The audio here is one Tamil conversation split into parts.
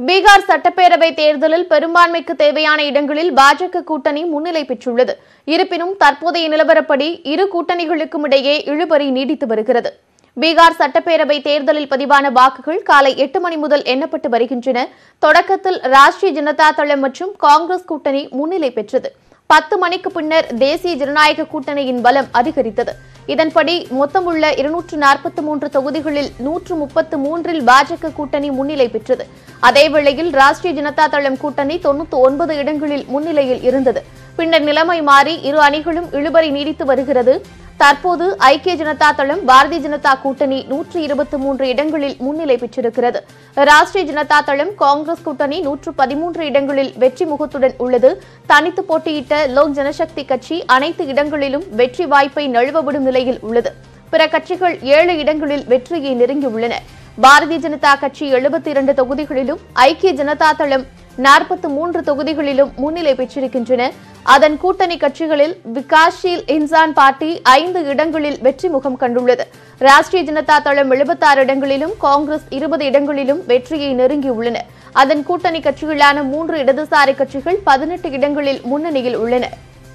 பீகார் சட்டப்பேரவை தேர்தலில் பெரும்பான்மைக்கு தேவையான இடங்களில் பாஜக கூட்டணி முன்னிலை பெற்றுள்ளது இருப்பினும் தற்போதைய நிலவரப்படி இரு கூட்டணிகளுக்கும் இடையே இழுபறி நீடித்து வருகிறது பீகார் சட்டப்பேரவை தேர்தலில் பதிவான வாக்குகள் காலை எட்டு மணி முதல் எண்ணப்பட்டு வருகின்றன தொடக்கத்தில் ராஷ்டிரிய ஜனதா தளம் மற்றும் காங்கிரஸ் கூட்டணி முன்னிலை பெற்றது பத்து மணிக்கு பின்னர் தேசிய ஜனநாயக கூட்டணியின் பலம் அதிகரித்தது இதன்படி மொத்தமுள்ள இருநூற்று நாற்பத்தி மூன்று தொகுதிகளில் நூற்று முப்பத்து மூன்றில் பாஜக கூட்டணி முன்னிலை பெற்றது அதேவேளையில் ராஷ்டிரிய ஜனதா தளம் கூட்டணி தொண்ணூத்தி ஒன்பது இடங்களில் முன்னிலையில் இருந்தது பின்னர் நிலைமை மாறி இரு அணிகளும் இழுபறி நீடித்து வருகிறது தற்போது ஐக்கிய ஜனதா தளம் பாரதிய ஜனதா கூட்டணி நூற்று இருபத்தி மூன்று இடங்களில் முன்னிலை பெற்றிருக்கிறது ராஷ்டிரிய ஜனதா தளம் காங்கிரஸ் கூட்டணி நூற்று பதிமூன்று இடங்களில் வெற்றி முகத்துடன் உள்ளது தனித்து போட்டியிட்ட லோக் ஜனசக்தி கட்சி அனைத்து இடங்களிலும் வெற்றி வாய்ப்பை நழுவவிடும் நிலையில் உள்ளது பிற கட்சிகள் ஏழு இடங்களில் வெற்றியை நெருங்கியுள்ளன பாரதிய ஜனதா கட்சி எழுபத்தி இரண்டு தொகுதிகளிலும் ஐக்கிய ஜனதா தளம் நாற்பத்தி மூன்று தொகுதிகளிலும் முன்னிலை பெற்றிருக்கின்றன அதன் கூட்டணி கட்சிகளில் விகாஷீல் இன்சான் பார்ட்டி ஐந்து இடங்களில் வெற்றி முகம் கண்டுள்ளது ராஷ்டிரிய ஜனதா தளம் எழுபத்தாறு இடங்களிலும் காங்கிரஸ் இருபது இடங்களிலும் வெற்றியை நெருங்கியுள்ளன அதன் கூட்டணி கட்சிகளான மூன்று இடதுசாரி கட்சிகள் பதினெட்டு இடங்களில் முன்னணியில் உள்ளன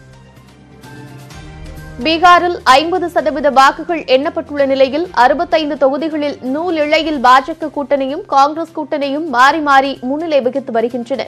பீகாரில் ஐம்பது சதவீத வாக்குகள் எண்ணப்பட்டுள்ள நிலையில் அறுபத்தைந்து தொகுதிகளில் நூல் இழையில் பாஜக கூட்டணியும் காங்கிரஸ் கூட்டணியும் மாறி மாறி முன்னிலை வகித்து வருகின்றன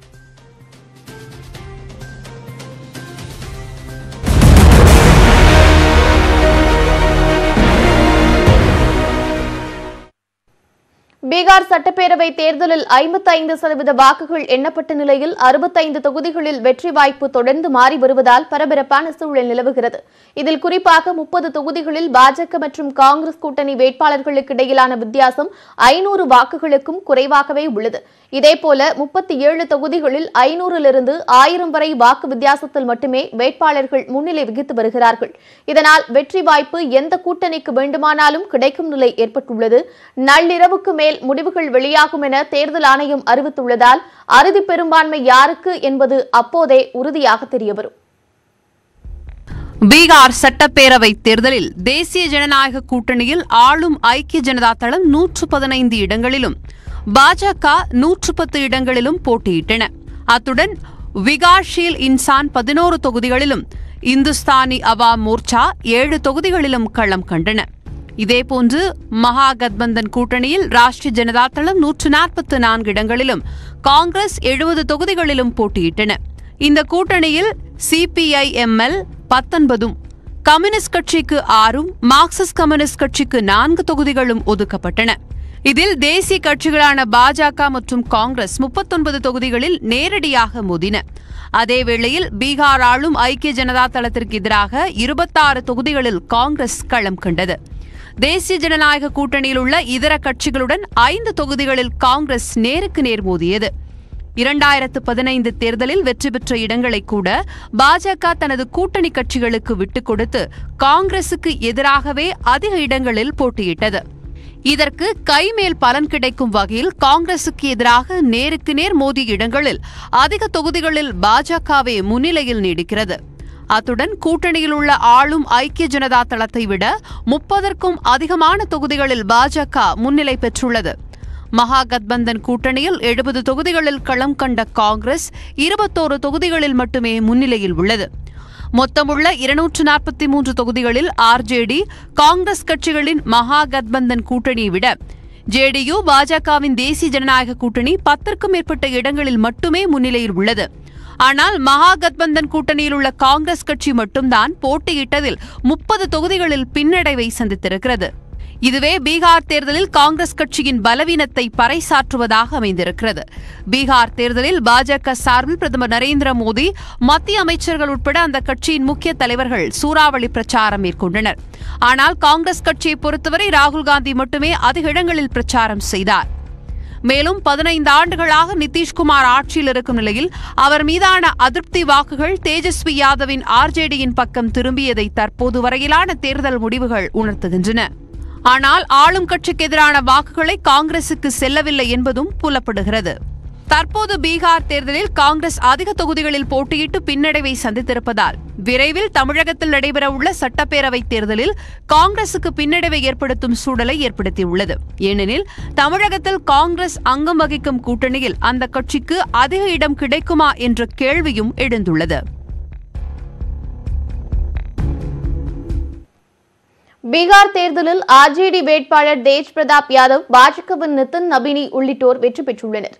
பீகார் சட்டப்பேரவை தேர்தலில் ஐம்பத்தைந்து சதவீத வாக்குகள் எண்ணப்பட்ட நிலையில் அறுபத்தைந்து தொகுதிகளில் வெற்றி வாய்ப்பு தொடர்ந்து மாறி வருவதால் பரபரப்பான சூழல் நிலவுகிறது இதில் குறிப்பாக முப்பது தொகுதிகளில் பாஜக மற்றும் காங்கிரஸ் கூட்டணி வேட்பாளர்களுக்கு இடையிலான வித்தியாசம் ஐநூறு வாக்குகளுக்கும் குறைவாகவே உள்ளது இதேபோல முப்பத்தி ஏழு தொகுதிகளில் ஐநூறிலிருந்து ஆயிரம் வரை வாக்கு வித்தியாசத்தில் மட்டுமே வேட்பாளர்கள் முன்னிலை வகித்து வருகிறார்கள் இதனால் வெற்றி வாய்ப்பு எந்த கூட்டணிக்கு வேண்டுமானாலும் கிடைக்கும் நிலை ஏற்பட்டுள்ளது நள்ளிரவுக்கு மேல் முடிவுகள் வெளியாகும் என தேர்தல் ஆணையம் அறிவித்துள்ளதால் அறுதி பெரும்பான்மை யாருக்கு என்பது அப்போதே உறுதியாக தெரியவரும் பீகார் சட்டப்பேரவை தேர்தலில் தேசிய ஜனநாயக கூட்டணியில் ஆளும் ஐக்கிய ஜனதா தளம் நூற்று பதினைந்து இடங்களிலும் பாஜக நூற்று பத்து இடங்களிலும் போட்டியிட்டன அத்துடன் விகாஷீல் இன்சான் பதினோரு தொகுதிகளிலும் இந்துஸ்தானி அவாம் மோர்ச்சா ஏழு தொகுதிகளிலும் களம் கண்டன இதேபோன்று மகா கத்பந்தன் கூட்டணியில் ராஷ்டிரிய ஜனதா தளம் நூற்று நாற்பத்து நான்கு இடங்களிலும் காங்கிரஸ் எழுபது தொகுதிகளிலும் போட்டியிட்டன இந்த கூட்டணியில் சிபிஐஎம்எல் பத்தொன்பதும் கம்யூனிஸ்ட் கட்சிக்கு ஆறும் மார்க்சிஸ்ட் கம்யூனிஸ்ட் கட்சிக்கு நான்கு தொகுதிகளும் ஒதுக்கப்பட்டன இதில் தேசிய கட்சிகளான பாஜக மற்றும் காங்கிரஸ் முப்பத்தொன்பது தொகுதிகளில் நேரடியாக மோதின அதேவேளையில் பீகார் ஆளும் ஐக்கிய ஜனதா தளத்திற்கு எதிராக இருபத்தாறு தொகுதிகளில் காங்கிரஸ் களம் கண்டது தேசிய ஜனநாயக கூட்டணியில் உள்ள இதர கட்சிகளுடன் ஐந்து தொகுதிகளில் காங்கிரஸ் நேருக்கு நேர் மோதியது இரண்டாயிரத்து பதினைந்து தேர்தலில் வெற்றி பெற்ற இடங்களை கூட பாஜக தனது கூட்டணி கட்சிகளுக்கு விட்டுக் கொடுத்து காங்கிரசுக்கு எதிராகவே அதிக இடங்களில் போட்டியிட்டது இதற்கு கைமேல் பலன் கிடைக்கும் வகையில் காங்கிரசுக்கு எதிராக நேருக்கு நேர் மோதிய இடங்களில் அதிக தொகுதிகளில் பாஜகவே முன்னிலையில் நீடிக்கிறது அத்துடன் கூட்டணியில் உள்ள ஆளும் ஐக்கிய ஜனதா தளத்தை விட முப்பதற்கும் அதிகமான தொகுதிகளில் பாஜக முன்னிலை பெற்றுள்ளது மகா கத்பந்தன் கூட்டணியில் எழுபது தொகுதிகளில் களம் கண்ட காங்கிரஸ் இருபத்தோரு தொகுதிகளில் மட்டுமே முன்னிலையில் உள்ளது மொத்தமுள்ள இருநூற்று நாற்பத்தி மூன்று தொகுதிகளில் ஆர்ஜேடி காங்கிரஸ் கட்சிகளின் மகா கத்பந்தன் கூட்டணியை விட ஜேடியு பாஜகவின் தேசிய ஜனநாயக கூட்டணி பத்திற்கும் மேற்பட்ட இடங்களில் மட்டுமே முன்னிலையில் உள்ளது ஆனால் மகா கத்பந்தன் கூட்டணியில் உள்ள காங்கிரஸ் கட்சி மட்டும்தான் போட்டியிட்டதில் முப்பது தொகுதிகளில் பின்னடைவை சந்தித்திருக்கிறது இதுவே பீகார் தேர்தலில் காங்கிரஸ் கட்சியின் பலவீனத்தை பறைசாற்றுவதாக அமைந்திருக்கிறது பீகார் தேர்தலில் பாஜக சார்பில் பிரதமர் நரேந்திர மோடி மத்திய அமைச்சர்கள் உட்பட அந்த கட்சியின் முக்கிய தலைவர்கள் சூறாவளி பிரச்சாரம் மேற்கொண்டனர் ஆனால் காங்கிரஸ் கட்சியை பொறுத்தவரை ராகுல் காந்தி மட்டுமே அதிக இடங்களில் பிரச்சாரம் செய்தார் மேலும் பதினைந்து ஆண்டுகளாக நிதிஷ்குமார் ஆட்சியில் இருக்கும் நிலையில் அவர் மீதான அதிருப்தி வாக்குகள் தேஜஸ்வி யாதவின் ஆர்ஜேடியின் பக்கம் திரும்பியதை தற்போது வரையிலான தேர்தல் முடிவுகள் உணர்த்துகின்றன ஆனால் ஆளும் கட்சிக்கு எதிரான வாக்குகளை காங்கிரசுக்கு செல்லவில்லை என்பதும் புலப்படுகிறது தற்போது பீகார் தேர்தலில் காங்கிரஸ் அதிக தொகுதிகளில் போட்டியிட்டு பின்னடைவை சந்தித்திருப்பதால் விரைவில் தமிழகத்தில் நடைபெறவுள்ள சட்டப்பேரவைத் தேர்தலில் காங்கிரசுக்கு பின்னடைவை ஏற்படுத்தும் சூழலை ஏற்படுத்தியுள்ளது ஏனெனில் தமிழகத்தில் காங்கிரஸ் அங்கம் வகிக்கும் கூட்டணியில் அந்த கட்சிக்கு அதிக இடம் கிடைக்குமா என்ற கேள்வியும் எழுந்துள்ளது பீகார் தேர்தலில் ஆர்ஜேடி வேட்பாளர் தேஜ் பிரதாப் யாதவ் பாஜகவின் நிதின் நபினி உள்ளிட்டோர் வெற்றி பெற்றுள்ளனர்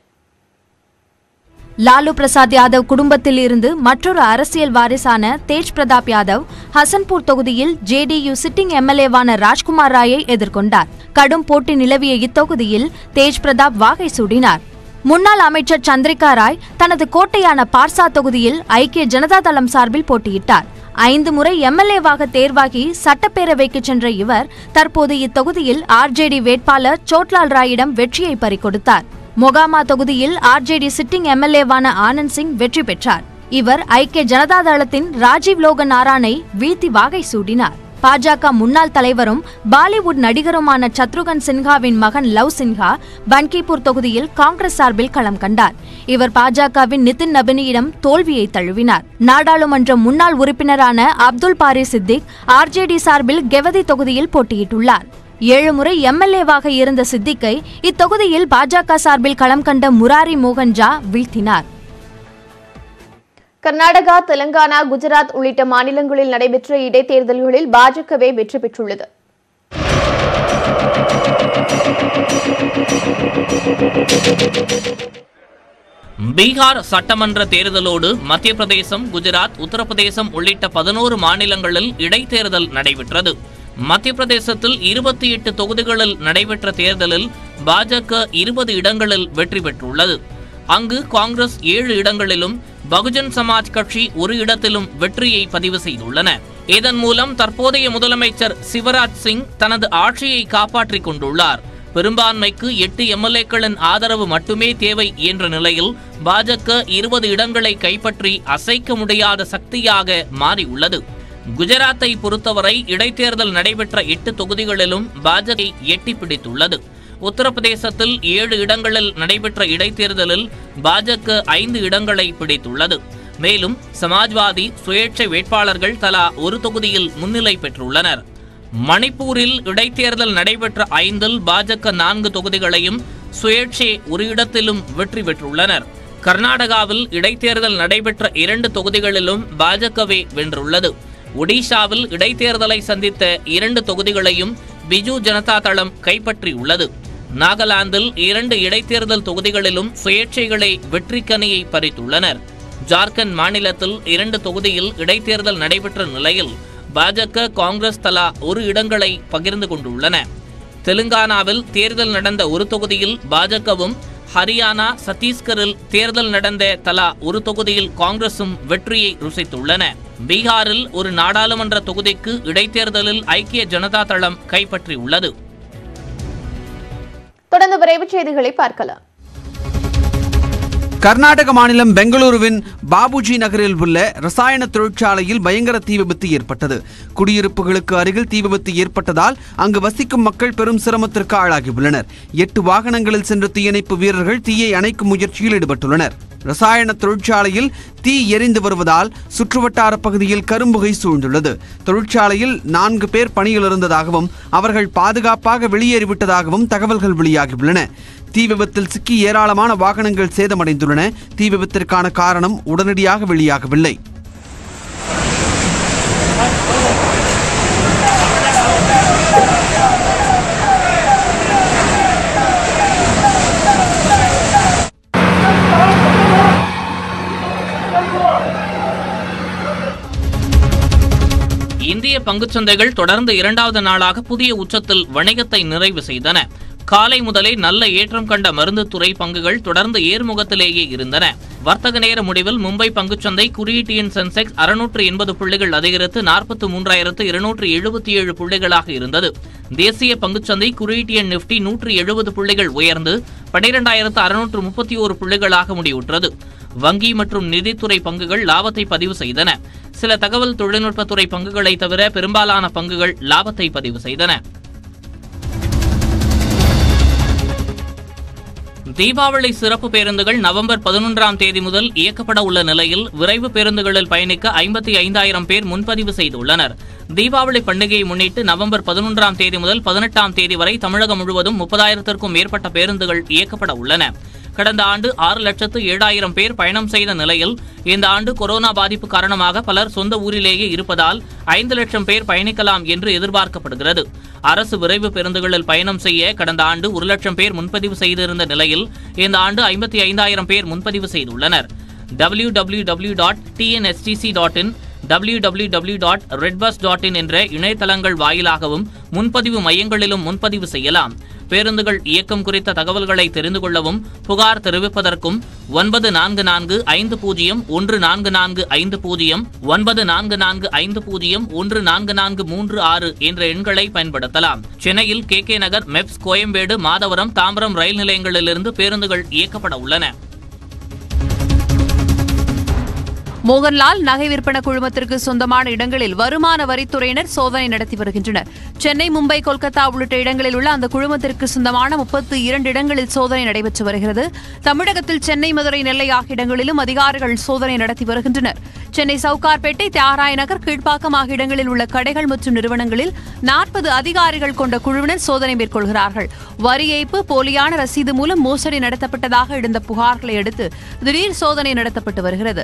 லாலு பிரசாத் யாதவ் குடும்பத்தில் இருந்து மற்றொரு அரசியல் வாரிசான தேஜ் பிரதாப் யாதவ் ஹசன்பூர் தொகுதியில் ஜேடியு சிட்டிங் எம்எல்ஏவான ராஜ்குமார் ராயை எதிர்கொண்டார் கடும் போட்டி நிலவிய இத்தொகுதியில் தேஜ் பிரதாப் வாகை சூடினார் முன்னாள் அமைச்சர் சந்திரிகா ராய் தனது கோட்டையான பார்சா தொகுதியில் ஐக்கிய ஜனதா தளம் சார்பில் போட்டியிட்டார் ஐந்து முறை எம்எல்ஏவாக தேர்வாகி சட்டப்பேரவைக்கு சென்ற இவர் தற்போது இத்தொகுதியில் ஆர்ஜேடி வேட்பாளர் சோட்லால் ராயிடம் வெற்றியை பறிகொடுத்தார் மொகாமா தொகுதியில் ஆர்ஜேடி சிட்டிங் எம்எல்ஏவான ஆனந்த் சிங் வெற்றி பெற்றார் இவர் ஐக்கிய ஜனதா தளத்தின் ராஜீவ் லோகன் நாரானை வீழ்த்தி வாகை சூடினார் பாஜக முன்னாள் தலைவரும் பாலிவுட் நடிகருமான சத்ருகன் சின்ஹாவின் மகன் லவ் சின்ஹா பன்கிபூர் தொகுதியில் காங்கிரஸ் சார்பில் களம் கண்டார் இவர் பாஜகவின் நிதின் நபினியிடம் தோல்வியை தழுவினார் நாடாளுமன்ற முன்னாள் உறுப்பினரான அப்துல் பாரி சித்திக் ஆர்ஜேடி சார்பில் கெவதி தொகுதியில் போட்டியிட்டுள்ளார் ஏழு முறை எம்எல்ஏவாக இருந்த சித்திக்கை இத்தொகுதியில் பாஜக சார்பில் களம் கண்ட முராரி மோகன் ஜா வீழ்த்தினார் கர்நாடகா தெலங்கானா குஜராத் உள்ளிட்ட மாநிலங்களில் நடைபெற்ற இடைத்தேர்தல்களில் பாஜகவே வெற்றி பெற்றுள்ளது பீகார் சட்டமன்ற தேர்தலோடு மத்திய பிரதேசம் குஜராத் உத்தரப்பிரதேசம் உள்ளிட்ட பதினோரு மாநிலங்களில் இடைத்தேர்தல் நடைபெற்றது மத்திய பிரதேசத்தில் இருபத்தி எட்டு தொகுதிகளில் நடைபெற்ற தேர்தலில் பாஜக இருபது இடங்களில் வெற்றி பெற்றுள்ளது அங்கு காங்கிரஸ் ஏழு இடங்களிலும் பகுஜன் சமாஜ் கட்சி ஒரு இடத்திலும் வெற்றியை பதிவு செய்துள்ளன இதன் மூலம் தற்போதைய முதலமைச்சர் சிவராஜ் சிங் தனது ஆட்சியை காப்பாற்றிக் கொண்டுள்ளார் பெரும்பான்மைக்கு எட்டு எம்எல்ஏக்களின் ஆதரவு மட்டுமே தேவை என்ற நிலையில் பாஜக இருபது இடங்களை கைப்பற்றி அசைக்க முடியாத சக்தியாக மாறியுள்ளது குஜராத்தை பொறுத்தவரை இடைத்தேர்தல் நடைபெற்ற எட்டு தொகுதிகளிலும் பாஜக எட்டி பிடித்துள்ளது உத்தரப்பிரதேசத்தில் ஏழு இடங்களில் நடைபெற்ற இடைத்தேர்தலில் பாஜக ஐந்து இடங்களை பிடித்துள்ளது மேலும் சமாஜ்வாதி சுயேட்சை வேட்பாளர்கள் தலா ஒரு தொகுதியில் முன்னிலை பெற்றுள்ளனர் மணிப்பூரில் இடைத்தேர்தல் நடைபெற்ற ஐந்தில் பாஜக நான்கு தொகுதிகளையும் சுயேட்சை ஒரு இடத்திலும் வெற்றி பெற்றுள்ளனர் கர்நாடகாவில் இடைத்தேர்தல் நடைபெற்ற இரண்டு தொகுதிகளிலும் பாஜகவே வென்றுள்ளது ஒடிஷாவில் இடைத்தேர்தலை சந்தித்த இரண்டு தொகுதிகளையும் பிஜு ஜனதா தளம் கைப்பற்றியுள்ளது நாகாலாந்தில் இரண்டு இடைத்தேர்தல் தொகுதிகளிலும் சுயேட்சைகளை வெற்றிக்கனியை பறித்துள்ளனர் ஜார்க்கண்ட் மாநிலத்தில் இரண்டு தொகுதியில் இடைத்தேர்தல் நடைபெற்ற நிலையில் பாஜக காங்கிரஸ் தலா ஒரு இடங்களை பகிர்ந்து கொண்டுள்ளன தெலுங்கானாவில் தேர்தல் நடந்த ஒரு தொகுதியில் பாஜகவும் ஹரியானா சத்தீஸ்கரில் தேர்தல் நடந்த தலா ஒரு தொகுதியில் காங்கிரசும் வெற்றியை ருசித்துள்ளன பீகாரில் ஒரு நாடாளுமன்ற தொகுதிக்கு இடைத்தேர்தலில் ஐக்கிய ஜனதா தளம் கைப்பற்றியுள்ளது தொடர்ந்து விரைவுச் செய்திகளை பார்க்கலாம் கர்நாடக மாநிலம் பெங்களூருவின் பாபுஜி நகரில் உள்ள ரசாயன தொழிற்சாலையில் பயங்கர தீ விபத்து ஏற்பட்டது குடியிருப்புகளுக்கு அருகில் தீ விபத்து ஏற்பட்டதால் அங்கு வசிக்கும் மக்கள் பெரும் சிரமத்திற்கு ஆளாகியுள்ளனர் எட்டு வாகனங்களில் சென்ற தீயணைப்பு வீரர்கள் தீயை அணைக்கும் முயற்சியில் ஈடுபட்டுள்ளனர் ரசாயன தொழிற்சாலையில் தீ எரிந்து வருவதால் சுற்றுவட்டார பகுதியில் கரும்புகை சூழ்ந்துள்ளது தொழிற்சாலையில் நான்கு பேர் பணியில் இருந்ததாகவும் அவர்கள் பாதுகாப்பாக வெளியேறிவிட்டதாகவும் தகவல்கள் வெளியாகியுள்ளன தீ விபத்தில் சிக்கி ஏராளமான வாகனங்கள் சேதமடைந்துள்ளன தீ விபத்திற்கான காரணம் உடனடியாக வெளியாகவில்லை இந்திய பங்குச்சந்தைகள் தொடர்ந்து இரண்டாவது நாளாக புதிய உச்சத்தில் வணிகத்தை நிறைவு செய்தன காலை முதலே நல்ல ஏற்றம் கண்ட மருந்து துறை பங்குகள் தொடர்ந்து ஏர்முகத்திலேயே இருந்தன வர்த்தக நேர முடிவில் மும்பை பங்குச்சந்தை குறியீட்டு எண் சென்செக்ஸ் அறுநூற்று எண்பது புள்ளிகள் அதிகரித்து நாற்பத்து மூன்றாயிரத்து இருநூற்று எழுபத்தி ஏழு புள்ளிகளாக இருந்தது தேசிய பங்குச்சந்தை குறியீட்டு எண் நிப்டி நூற்று எழுபது புள்ளிகள் உயர்ந்து பனிரெண்டாயிரத்து அறுநூற்று முப்பத்தி ஓரு புள்ளிகளாக முடிவுற்றது வங்கி மற்றும் நிதித்துறை பங்குகள் லாபத்தை பதிவு செய்தன சில தகவல் தொழில்நுட்பத்துறை பங்குகளை தவிர பெரும்பாலான பங்குகள் லாபத்தை பதிவு செய்தன தீபாவளி சிறப்பு பேருந்துகள் நவம்பர் பதினொன்றாம் தேதி முதல் இயக்கப்பட உள்ள நிலையில் விரைவு பேருந்துகளில் பயணிக்க ஐம்பத்தி ஐந்தாயிரம் பேர் முன்பதிவு செய்துள்ளனர் தீபாவளி பண்டிகையை முன்னிட்டு நவம்பர் பதினொன்றாம் தேதி முதல் பதினெட்டாம் தேதி வரை தமிழகம் முழுவதும் முப்பதாயிரத்திற்கும் மேற்பட்ட பேருந்துகள் இயக்கப்பட உள்ளன கடந்த ஆண்டு ஆறு லட்சத்து ஏழாயிரம் பேர் பயணம் செய்த நிலையில் இந்த ஆண்டு கொரோனா பாதிப்பு காரணமாக பலர் சொந்த ஊரிலேயே இருப்பதால் ஐந்து லட்சம் பேர் பயணிக்கலாம் என்று எதிர்பார்க்கப்படுகிறது அரசு விரைவு பேருந்துகளில் பயணம் செய்ய கடந்த ஆண்டு ஒரு லட்சம் பேர் முன்பதிவு செய்திருந்த நிலையில் இந்த ஆண்டு ஐம்பத்தி ஐந்தாயிரம் பேர் முன்பதிவு செய்துள்ளனர் W W W dot TNSTC dot in W W W dot Redbus dot in என்ற இணையதளங்கள் வாயிலாகவும் முன்பதிவு மையங்களிலும் முன்பதிவு செய்யலாம் பேருந்துகள் இயக்கம் குறித்த தகவல்களை தெரிந்து கொள்ளவும் புகார் தெரிவிப்பதற்கும் ஒன்பது நான்கு நான்கு ஐந்து பூஜ்ஜியம் ஒன்று நான்கு நான்கு ஐந்து பூஜ்ஜியம் ஒன்பது நான்கு நான்கு ஐந்து பூஜ்ஜியம் ஒன்று நான்கு நான்கு மூன்று ஆறு என்ற எண்களை பயன்படுத்தலாம் சென்னையில் கே கே நகர் மெப்ஸ் கோயம்பேடு மாதவரம் தாம்பரம் ரயில் நிலையங்களிலிருந்து பேருந்துகள் இயக்கப்பட உள்ளன மோகன்லால் நகை விற்பனை குழுமத்திற்கு சொந்தமான இடங்களில் வருமான வரித்துறையினர் சோதனை நடத்தி வருகின்றனர் சென்னை மும்பை கொல்கத்தா உள்ளிட்ட இடங்களில் உள்ள அந்த குழுமத்திற்கு சொந்தமான முப்பத்து இரண்டு இடங்களில் சோதனை நடைபெற்று வருகிறது தமிழகத்தில் சென்னை மதுரை நெல்லை ஆகிய இடங்களிலும் அதிகாரிகள் சோதனை நடத்தி வருகின்றனர் சென்னை சவுகார்பேட்டை தியாகராய நகர் கீழ்ப்பாக்கம் ஆகிய இடங்களில் உள்ள கடைகள் மற்றும் நிறுவனங்களில் நாற்பது அதிகாரிகள் கொண்ட குழுவினர் சோதனை மேற்கொள்கிறார்கள் வரி ஏய்ப்பு போலியான ரசீது மூலம் மோசடி நடத்தப்பட்டதாக எழுந்த புகார்களை அடுத்து திடீர் சோதனை நடத்தப்பட்டு வருகிறது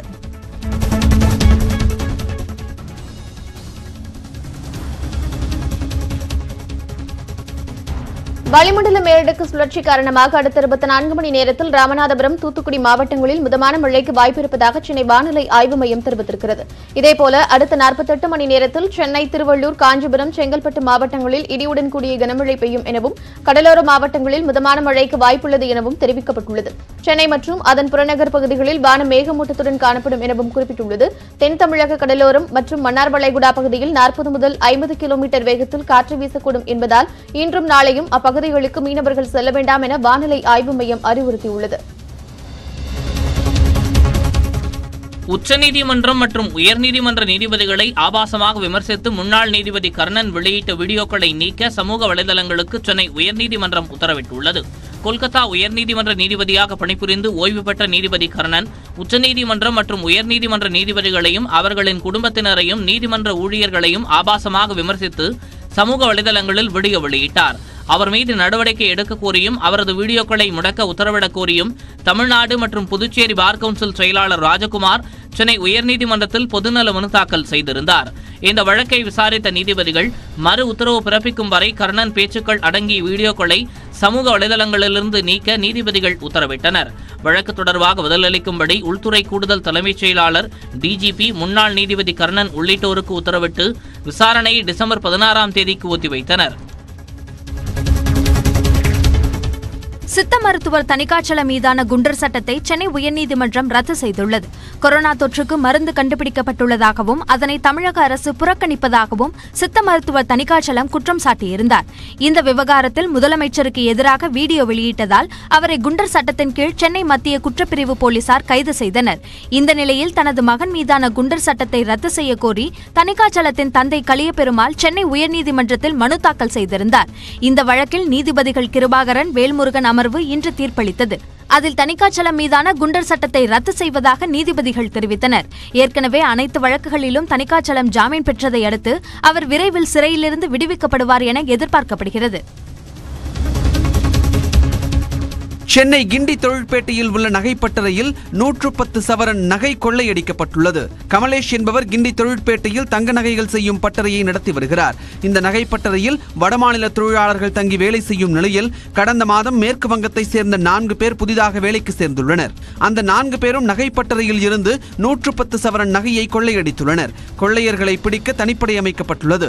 வளிமண்டல மேலடுக்கு சுழற்சி காரணமாக அடுத்த இருபத்தி நான்கு மணி நேரத்தில் ராமநாதபுரம் தூத்துக்குடி மாவட்டங்களில் மிதமான மழைக்கு வாய்ப்பு இருப்பதாக சென்னை வானிலை ஆய்வு மையம் தெரிவித்திருக்கிறது இதேபோல அடுத்த நாற்பத்தெட்டு மணி நேரத்தில் சென்னை திருவள்ளூர் காஞ்சிபுரம் செங்கல்பட்டு மாவட்டங்களில் இடியுடன் கூடிய கனமழை பெய்யும் எனவும் கடலோர மாவட்டங்களில் மிதமான மழைக்கு வாய்ப்புள்ளது எனவும் தெரிவிக்கப்பட்டுள்ளது சென்னை மற்றும் அதன் புறநகர் பகுதிகளில் வானம் மேகமூட்டத்துடன் காணப்படும் எனவும் குறிப்பிட்டுள்ளது தென் தமிழக கடலோரம் மற்றும் மன்னார் வளைகுடா பகுதியில் நாற்பது முதல் ஐம்பது கிலோமீட்டர் வேகத்தில் காற்று வீசக்கூடும் என்பதால் இன்றும் நாளையும் அப்பகுதிகளுக்கு மீனவர்கள் செல்ல வேண்டாம் என வானிலை ஆய்வு மையம் அறிவுறுத்தியுள்ளது உச்சநீதிமன்றம் மற்றும் உயர்நீதிமன்ற நீதிபதிகளை ஆபாசமாக விமர்சித்து முன்னாள் நீதிபதி கர்ணன் வெளியிட்ட வீடியோக்களை நீக்க சமூக வலைதளங்களுக்கு சென்னை உயர்நீதிமன்றம் உத்தரவிட்டுள்ளது கொல்கத்தா உயர்நீதிமன்ற நீதிபதியாக பணிபுரிந்து ஓய்வு பெற்ற நீதிபதி கர்ணன் உச்சநீதிமன்றம் மற்றும் உயர்நீதிமன்ற நீதிபதிகளையும் அவர்களின் குடும்பத்தினரையும் நீதிமன்ற ஊழியர்களையும் ஆபாசமாக விமர்சித்து சமூக வலைதளங்களில் வீடியோ வெளியிட்டார் அவர் மீது நடவடிக்கை எடுக்க கோரியும் அவரது வீடியோக்களை முடக்க உத்தரவிடக் கோரியும் தமிழ்நாடு மற்றும் புதுச்சேரி பார் கவுன்சில் செயலாளர் ராஜகுமார் சென்னை உயர்நீதிமன்றத்தில் பொதுநல மனு தாக்கல் செய்திருந்தார் இந்த வழக்கை விசாரித்த நீதிபதிகள் மறு உத்தரவு பிறப்பிக்கும் வரை கர்ணன் பேச்சுக்கள் அடங்கிய வீடியோக்களை சமூக வலைதளங்களிலிருந்து நீக்க நீதிபதிகள் உத்தரவிட்டனர் வழக்கு தொடர்பாக பதிலளிக்கும்படி உள்துறை கூடுதல் தலைமைச் செயலாளர் டிஜிபி முன்னாள் நீதிபதி கர்ணன் உள்ளிட்டோருக்கு உத்தரவிட்டு விசாரணையை டிசம்பர் பதினாறாம் தேதிக்கு ஒத்திவைத்தனர் சித்த மருத்துவர் தணிகாச்சலம் மீதான குண்டர் சட்டத்தை சென்னை உயர்நீதிமன்றம் ரத்து செய்துள்ளது கொரோனா தொற்றுக்கு மருந்து கண்டுபிடிக்கப்பட்டுள்ளதாகவும் அதனை தமிழக அரசு புறக்கணிப்பதாகவும் சித்த மருத்துவர் தணிகாச்சலம் குற்றம் சாட்டியிருந்தார் இந்த விவகாரத்தில் முதலமைச்சருக்கு எதிராக வீடியோ வெளியிட்டதால் அவரை குண்டர் சட்டத்தின் கீழ் சென்னை மத்திய குற்றப்பிரிவு போலீசார் கைது செய்தனர் இந்த நிலையில் தனது மகன் மீதான குண்டர் சட்டத்தை ரத்து செய்ய கோரி தணிகாச்சலத்தின் தந்தை கலியபெருமாள் சென்னை உயர்நீதிமன்றத்தில் மனு தாக்கல் செய்திருந்தார் இந்த வழக்கில் நீதிபதிகள் கிருபாகரன் வேல்முருகன் அமர்வு இன்று தீர்ப்பளித்தது அதில் தணிகாச்சலம் மீதான குண்டர் சட்டத்தை ரத்து செய்வதாக நீதிபதிகள் தெரிவித்தனர் ஏற்கனவே அனைத்து வழக்குகளிலும் தணிகாச்சலம் ஜாமீன் பெற்றதை அடுத்து அவர் விரைவில் சிறையிலிருந்து விடுவிக்கப்படுவார் என எதிர்பார்க்கப்படுகிறது சென்னை கிண்டி தொழிற்பேட்டையில் உள்ள நகைப்பட்டறையில் நூற்று பத்து சவரன் நகை கொள்ளையடிக்கப்பட்டுள்ளது கமலேஷ் என்பவர் கிண்டி தொழிற்பேட்டையில் தங்க நகைகள் செய்யும் பட்டறையை நடத்தி வருகிறார் இந்த நகைப்பட்டறையில் வடமாநில தொழிலாளர்கள் தங்கி வேலை செய்யும் நிலையில் கடந்த மாதம் மேற்கு வங்கத்தை சேர்ந்த நான்கு பேர் புதிதாக வேலைக்கு சேர்ந்துள்ளனர் அந்த நான்கு பேரும் நகைப்பட்டறையில் இருந்து நூற்று பத்து சவரன் நகையை கொள்ளையடித்துள்ளனர் கொள்ளையர்களை பிடிக்க தனிப்படை அமைக்கப்பட்டுள்ளது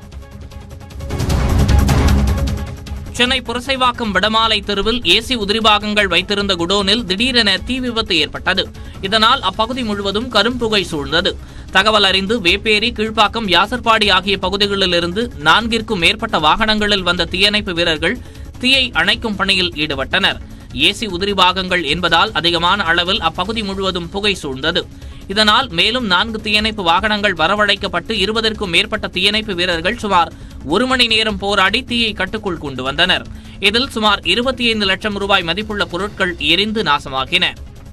சென்னை புரசைவாக்கம் வடமாலை தெருவில் ஏசி உதிரிபாகங்கள் வைத்திருந்த குடோனில் திடீரென தீ விபத்து ஏற்பட்டது இதனால் அப்பகுதி முழுவதும் கரும்புகை சூழ்ந்தது தகவல் அறிந்து வேப்பேரி கீழ்ப்பாக்கம் யாசர்பாடி ஆகிய பகுதிகளிலிருந்து நான்கிற்கும் மேற்பட்ட வாகனங்களில் வந்த தீயணைப்பு வீரர்கள் தீயை அணைக்கும் பணியில் ஈடுபட்டனர் ஏசி உதிரிபாகங்கள் என்பதால் அதிகமான அளவில் அப்பகுதி முழுவதும் புகை சூழ்ந்தது இதனால் மேலும் நான்கு தீயணைப்பு வாகனங்கள் வரவழைக்கப்பட்டு இருபதற்கும் மேற்பட்ட தீயணைப்பு வீரர்கள் சுமார் ஒரு மணி நேரம் போராடி தீயை கட்டுக்குள் கொண்டு வந்தனர் இதில் சுமார் இருபத்தி ஐந்து லட்சம் ரூபாய் மதிப்புள்ள பொருட்கள் எரிந்து நாசமாகின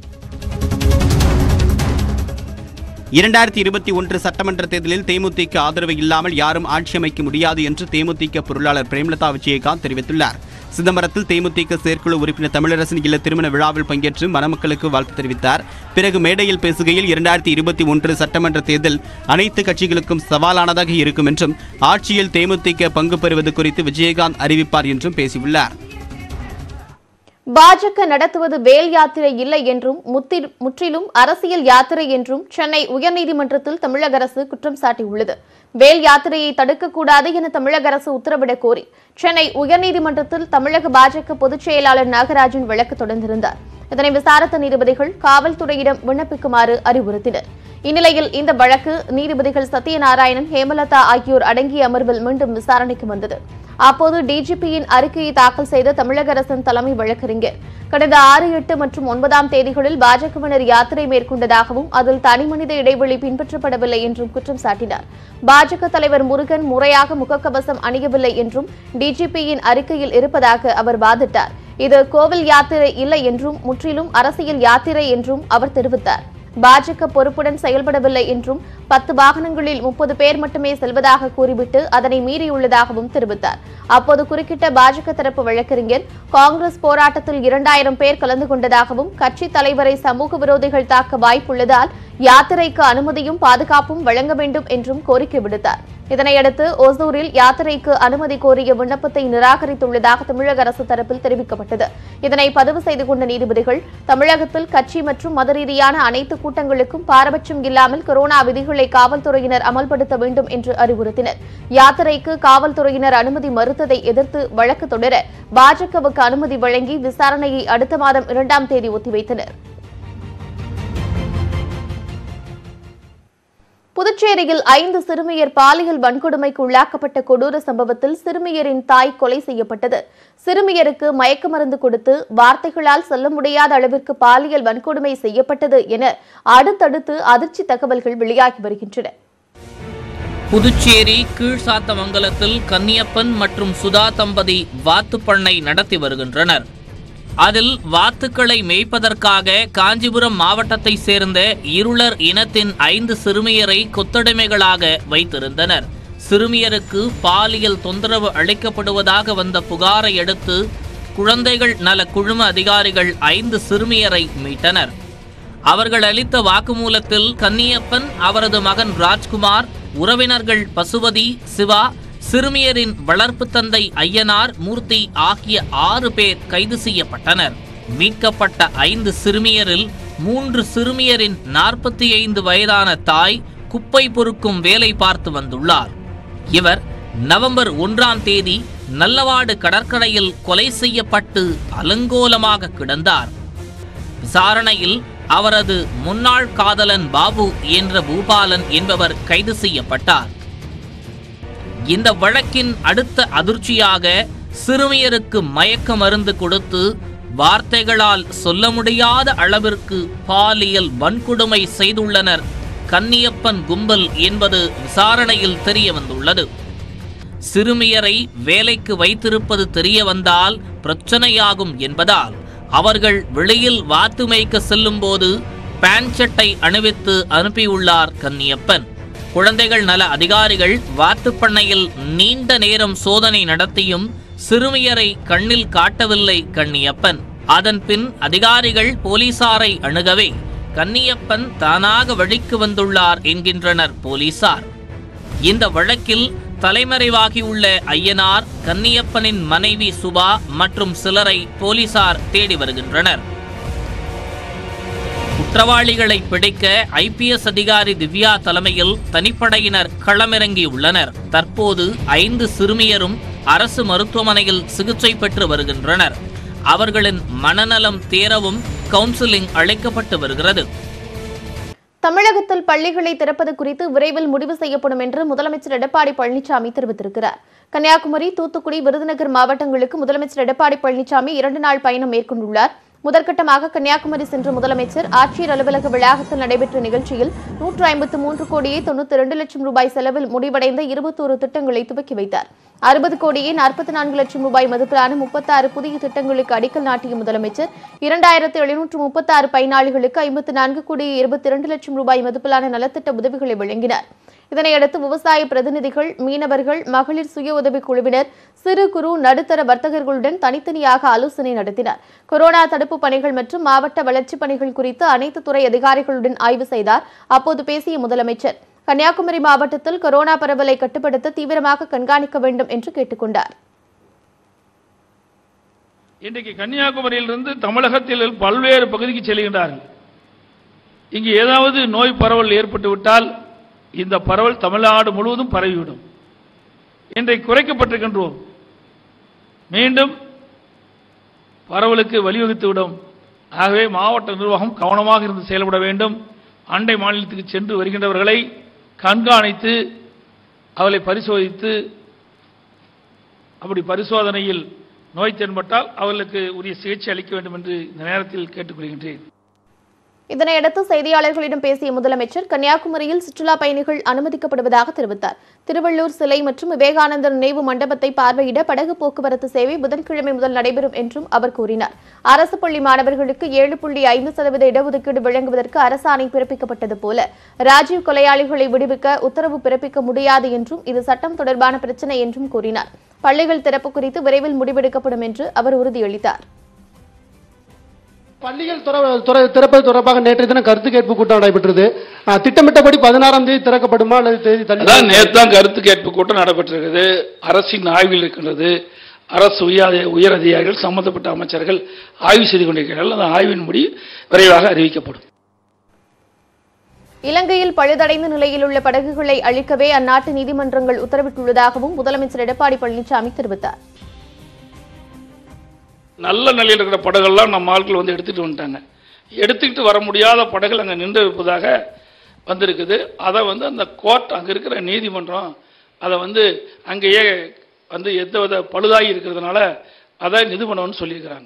இரண்டாயிரத்தி இருபத்தி ஒன்று சட்டமன்ற தேர்தலில் தேமுதிக ஆதரவு இல்லாமல் யாரும் ஆட்சி அமைக்க முடியாது என்று தேமுதிக பொருளாளர் பிரேமலதா விஜயகாந்த் தெரிவித்துள்ளார் சிதம்பரத்தில் தேமுதிக செயற்குழு உறுப்பினர் தமிழரசன் இல்ல திருமண விழாவில் பங்கேற்று மணமக்களுக்கு வாழ்த்து தெரிவித்தார் பிறகு மேடையில் பேசுகையில் இரண்டாயிரத்தி இருபத்தி ஒன்று சட்டமன்ற தேர்தல் அனைத்து கட்சிகளுக்கும் சவாலானதாக இருக்கும் என்றும் ஆட்சியில் தேமுதிக பங்கு பெறுவது குறித்து விஜயகாந்த் அறிவிப்பார் என்றும் பேசியுள்ளார் பாஜக நடத்துவது வேல் யாத்திரை இல்லை என்றும் முத்தி- முற்றிலும் அரசியல் யாத்திரை என்றும் சென்னை உயர்நீதிமன்றத்தில் தமிழக அரசு குற்றம் சாட்டியுள்ளது வேல் யாத்திரையை தடுக்கக்கூடாது என தமிழக அரசு உத்தரவிடக் கோரி சென்னை உயர்நீதிமன்றத்தில் தமிழக பாஜக பொதுச் செயலாளர் நாகராஜன் வழக்கு தொடர்ந்திருந்தார் இதனை விசாரித்த நீதிபதிகள் காவல்துறையிடம் விண்ணப்பிக்குமாறு அறிவுறுத்தினர் இந்நிலையில் இந்த வழக்கு நீதிபதிகள் சத்யநாராயணன் ஹேமலதா ஆகியோர் அடங்கிய அமர்வில் மீண்டும் விசாரணைக்கு வந்தது அப்போது டிஜிபியின் அறிக்கையை தாக்கல் செய்த தமிழக அரசின் தலைமை வழக்கறிஞர் கடந்த ஆறு எட்டு மற்றும் ஒன்பதாம் தேதிகளில் பாஜகவினர் யாத்திரை மேற்கொண்டதாகவும் அதில் தனிமனித இடைவெளி பின்பற்றப்படவில்லை என்றும் குற்றம் சாட்டினார் பாஜக தலைவர் முருகன் முறையாக முகக்கவசம் அணியவில்லை என்றும் டிஜிபியின் அறிக்கையில் இருப்பதாக அவர் வாதிட்டார் இது கோவில் யாத்திரை இல்லை என்றும் முற்றிலும் அரசியல் யாத்திரை என்றும் அவர் தெரிவித்தார் பாஜக பொறுப்புடன் செயல்படவில்லை என்றும் பத்து வாகனங்களில் முப்பது பேர் மட்டுமே செல்வதாக கூறிவிட்டு அதனை மீறியுள்ளதாகவும் தெரிவித்தார் அப்போது குறுக்கிட்ட பாஜக தரப்பு வழக்கறிஞர் காங்கிரஸ் போராட்டத்தில் இரண்டாயிரம் பேர் கலந்து கொண்டதாகவும் கட்சி தலைவரை சமூக விரோதிகள் தாக்க வாய்ப்புள்ளதால் யாத்திரைக்கு அனுமதியும் பாதுகாப்பும் வழங்க வேண்டும் என்றும் கோரிக்கை விடுத்தார் இதனையடுத்து ஓசூரில் யாத்திரைக்கு அனுமதி கோரிய விண்ணப்பத்தை நிராகரித்துள்ளதாக தமிழக அரசு தரப்பில் தெரிவிக்கப்பட்டது இதனை பதிவு செய்து கொண்ட நீதிபதிகள் தமிழகத்தில் கட்சி மற்றும் மத ரீதியான அனைத்து கூட்டங்களுக்கும் பாரபட்சம் இல்லாமல் கொரோனா விதிகளை காவல்துறையினர் அமல்படுத்த வேண்டும் என்று அறிவுறுத்தினர் யாத்திரைக்கு காவல்துறையினர் அனுமதி மறுத்ததை எதிர்த்து வழக்கு தொடர பாஜகவுக்கு அனுமதி வழங்கி விசாரணையை அடுத்த மாதம் இரண்டாம் தேதி ஒத்திவைத்தனர் புதுச்சேரியில் ஐந்து சிறுமியர் பாலியல் வன்கொடுமைக்கு உள்ளாக்கப்பட்ட கொடூர சம்பவத்தில் சிறுமியரின் தாய் கொலை செய்யப்பட்டது சிறுமியருக்கு மயக்க மருந்து கொடுத்து வார்த்தைகளால் சொல்ல முடியாத அளவிற்கு பாலியல் வன்கொடுமை செய்யப்பட்டது என அடுத்தடுத்து அதிர்ச்சி தகவல்கள் வெளியாகி வருகின்றன புதுச்சேரி கீழ்சாத்தமங்கலத்தில் கன்னியப்பன் மற்றும் சுதா தம்பதி வாத்துப் பண்ணை நடத்தி வருகின்றனர் அதில் வாத்துக்களை மேய்ப்பதற்காக காஞ்சிபுரம் மாவட்டத்தை சேர்ந்த இருளர் இனத்தின் ஐந்து சிறுமியரை கொத்தடிமைகளாக வைத்திருந்தனர் சிறுமியருக்கு பாலியல் தொந்தரவு அளிக்கப்படுவதாக வந்த புகாரை அடுத்து குழந்தைகள் நல குழும அதிகாரிகள் ஐந்து சிறுமியரை மீட்டனர் அவர்கள் அளித்த வாக்குமூலத்தில் கன்னியப்பன் அவரது மகன் ராஜ்குமார் உறவினர்கள் பசுபதி சிவா சிறுமியரின் வளர்ப்பு தந்தை ஐயனார் மூர்த்தி ஆகிய ஆறு பேர் கைது செய்யப்பட்டனர் மீட்கப்பட்ட ஐந்து சிறுமியரில் மூன்று சிறுமியரின் நாற்பத்தி ஐந்து வயதான தாய் குப்பை பொறுக்கும் வேலை பார்த்து வந்துள்ளார் இவர் நவம்பர் ஒன்றாம் தேதி நல்லவாடு கடற்கரையில் கொலை செய்யப்பட்டு அலங்கோலமாக கிடந்தார் விசாரணையில் அவரது முன்னாள் காதலன் பாபு என்ற பூபாலன் என்பவர் கைது செய்யப்பட்டார் இந்த வழக்கின் அடுத்த அதிர்ச்சியாக சிறுமியருக்கு மயக்க மருந்து கொடுத்து வார்த்தைகளால் சொல்ல முடியாத அளவிற்கு பாலியல் வன்கொடுமை செய்துள்ளனர் கன்னியப்பன் கும்பல் என்பது விசாரணையில் தெரிய வந்துள்ளது சிறுமியரை வேலைக்கு வைத்திருப்பது தெரிய வந்தால் பிரச்சனையாகும் என்பதால் அவர்கள் வெளியில் வாத்து மேய்க்க செல்லும்போது பேண்ட் சட்டை அணிவித்து அனுப்பியுள்ளார் கன்னியப்பன் குழந்தைகள் நல அதிகாரிகள் வாத்துப் பண்ணையில் நீண்ட நேரம் சோதனை நடத்தியும் சிறுமியரை கண்ணில் காட்டவில்லை கன்னியப்பன் அதன் பின் அதிகாரிகள் போலீசாரை அணுகவே கன்னியப்பன் தானாக வழிக்கு வந்துள்ளார் என்கின்றனர் போலீசார் இந்த வழக்கில் தலைமறைவாகியுள்ள ஐயனார் கன்னியப்பனின் மனைவி சுபா மற்றும் சிலரை போலீசார் தேடி வருகின்றனர் குற்றவாளிகளை பிடிக்க ஐபிஎஸ் அதிகாரி திவ்யா தலைமையில் தனிப்படையினர் களமிறங்கியுள்ளனர் தற்போது ஐந்து சிறுமியரும் அரசு மருத்துவமனையில் சிகிச்சை பெற்று வருகின்றனர் அவர்களின் மனநலம் தேரவும் கவுன்சிலிங் அளிக்கப்பட்டு வருகிறது தமிழகத்தில் பள்ளிகளை திறப்பது குறித்து விரைவில் முடிவு செய்யப்படும் என்று முதலமைச்சர் எடப்பாடி பழனிசாமி தெரிவித்திருக்கிறார் கன்னியாகுமரி தூத்துக்குடி விருதுநகர் மாவட்டங்களுக்கு முதலமைச்சர் எடப்பாடி பழனிசாமி இரண்டு நாள் பயணம் மேற்கொண்டுள்ளார் முதற்கட்டமாக கன்னியாகுமரி சென்ற முதலமைச்சர் ஆட்சியர் அலுவலக வளாகத்தில் நடைபெற்ற நிகழ்ச்சியில் நூற்று ஐம்பத்து மூன்று கோடியே தொண்ணூத்தி இரண்டு லட்சம் ரூபாய் செலவில் முடிவடைந்த இருபத்தோரு திட்டங்களை துவக்கி வைத்தார் அறுபது கோடியே நாற்பத்தி நான்கு லட்சம் ரூபாய் மதிப்பிலான முப்பத்தாறு புதிய திட்டங்களுக்கு அடிக்கல் நாட்டிய முதலமைச்சர் இரண்டாயிரத்து எழுநூற்று முப்பத்தாறு பயனாளிகளுக்கு ஐம்பத்து நான்கு கோடியே இருபத்தி இரண்டு லட்சம் ரூபாய் மதிப்பிலான நலத்திட்ட உதவிகளை வழங்கினார் இதனையடுத்து விவசாய பிரதிநிதிகள் மீனவர்கள் மகளிர் சுய உதவிக் குழுவினர் சிறு குறு நடுத்தர வர்த்தகர்களுடன் தனித்தனியாக ஆலோசனை நடத்தினார் கொரோனா தடுப்பு பணிகள் மற்றும் மாவட்ட வளர்ச்சிப் பணிகள் குறித்து அனைத்து துறை அதிகாரிகளுடன் ஆய்வு செய்தார் அப்போது பேசிய முதலமைச்சர் கன்னியாகுமரி மாவட்டத்தில் கொரோனா பரவலை கட்டுப்படுத்த தீவிரமாக கண்காணிக்க வேண்டும் என்று கேட்டுக்கொண்டார் இன்றைக்கு கன்னியாகுமரியிலிருந்து தமிழகத்தில் பல்வேறு பகுதிக்கு செல்கின்றார்கள் இங்கு ஏதாவது நோய் பரவல் ஏற்பட்டு விட்டால் இந்த பரவல் தமிழ்நாடு முழுவதும் பரவிவிடும் இன்றைக்கு குறைக்கப்பட்டிருக்கின்றோம் மீண்டும் பரவலுக்கு வழிவகுத்துவிடும் ஆகவே மாவட்ட நிர்வாகம் கவனமாக இருந்து செயல்பட வேண்டும் அண்டை மாநிலத்துக்கு சென்று வருகின்றவர்களை கண்காணித்து அவளை பரிசோதித்து அப்படி பரிசோதனையில் நோய் தென்பட்டால் அவர்களுக்கு உரிய சிகிச்சை அளிக்க வேண்டும் என்று இந்த நேரத்தில் கேட்டுக்கொள்கின்றேன் இதனையடுத்து செய்தியாளர்களிடம் பேசிய முதலமைச்சர் கன்னியாகுமரியில் சுற்றுலா பயணிகள் அனுமதிக்கப்படுவதாக தெரிவித்தார் திருவள்ளூர் சிலை மற்றும் விவேகானந்தர் நினைவு மண்டபத்தை பார்வையிட படகு போக்குவரத்து சேவை புதன்கிழமை முதல் நடைபெறும் என்றும் அவர் கூறினார் அரசு பள்ளி மாணவர்களுக்கு ஏழு புள்ளி ஐந்து சதவீத இடஒதுக்கீடு வழங்குவதற்கு அரசாணை பிறப்பிக்கப்பட்டது போல ராஜீவ் கொலையாளிகளை விடுவிக்க உத்தரவு பிறப்பிக்க முடியாது என்றும் இது சட்டம் தொடர்பான பிரச்சினை என்றும் கூறினார் பள்ளிகள் திறப்பு குறித்து விரைவில் முடிவெடுக்கப்படும் என்று அவர் உறுதியளித்தார் பள்ளிகள் துற- துற- திறப்பது தொடர்பாக நேற்றைய தினம் கருத்து கேட்பு கூட்டம் நடைபெற்றது ஆ, திட்டமிட்டபடி பதினாறாம் தேதி திறக்கப்படுமா அல்லது தேதி தள்ளி அதான் நேத்தான் கருத்து கேட்பு கூட்டம் நடைபெற்றிருக்கிறது அரசின் ஆய்வில் இருக்கின்றது அரசு உயர் உயர் அதிகாரிகள் சம்பந்தப்பட்ட அமைச்சர்கள் ஆய்வு செய்து கொண்டிருக்கிறார்கள் அந்த ஆய்வின் முடி விரைவாக அறிவிக்கப்படும் இலங்கையில் பழுதடைந்த நிலையில் உள்ள படகுகளை அழிக்கவே அந்நாட்டு நீதிமன்றங்கள் உத்தரவிட்டுள்ளதாகவும் முதலமைச்சர் எடப்பாடி பழனிசாமி தெரிவித்தார் நல்ல நிலையில் இருக்கிற படகுகள்லாம் நம்ம ஆட்கள் வந்து எடுத்துட்டு வந்துட்டாங்க எடுத்துக்கிட்டு வர முடியாத படகுகள் அங்கே நின்று இருப்பதாக வந்திருக்குது அதை வந்து அந்த கோர்ட் அங்கே இருக்கிற நீதிமன்றம் அதை வந்து அங்கேயே வந்து எந்த வித பழுதாகி இருக்கிறதுனால அதை இது பண்ணணும்னு சொல்லியிருக்கிறாங்க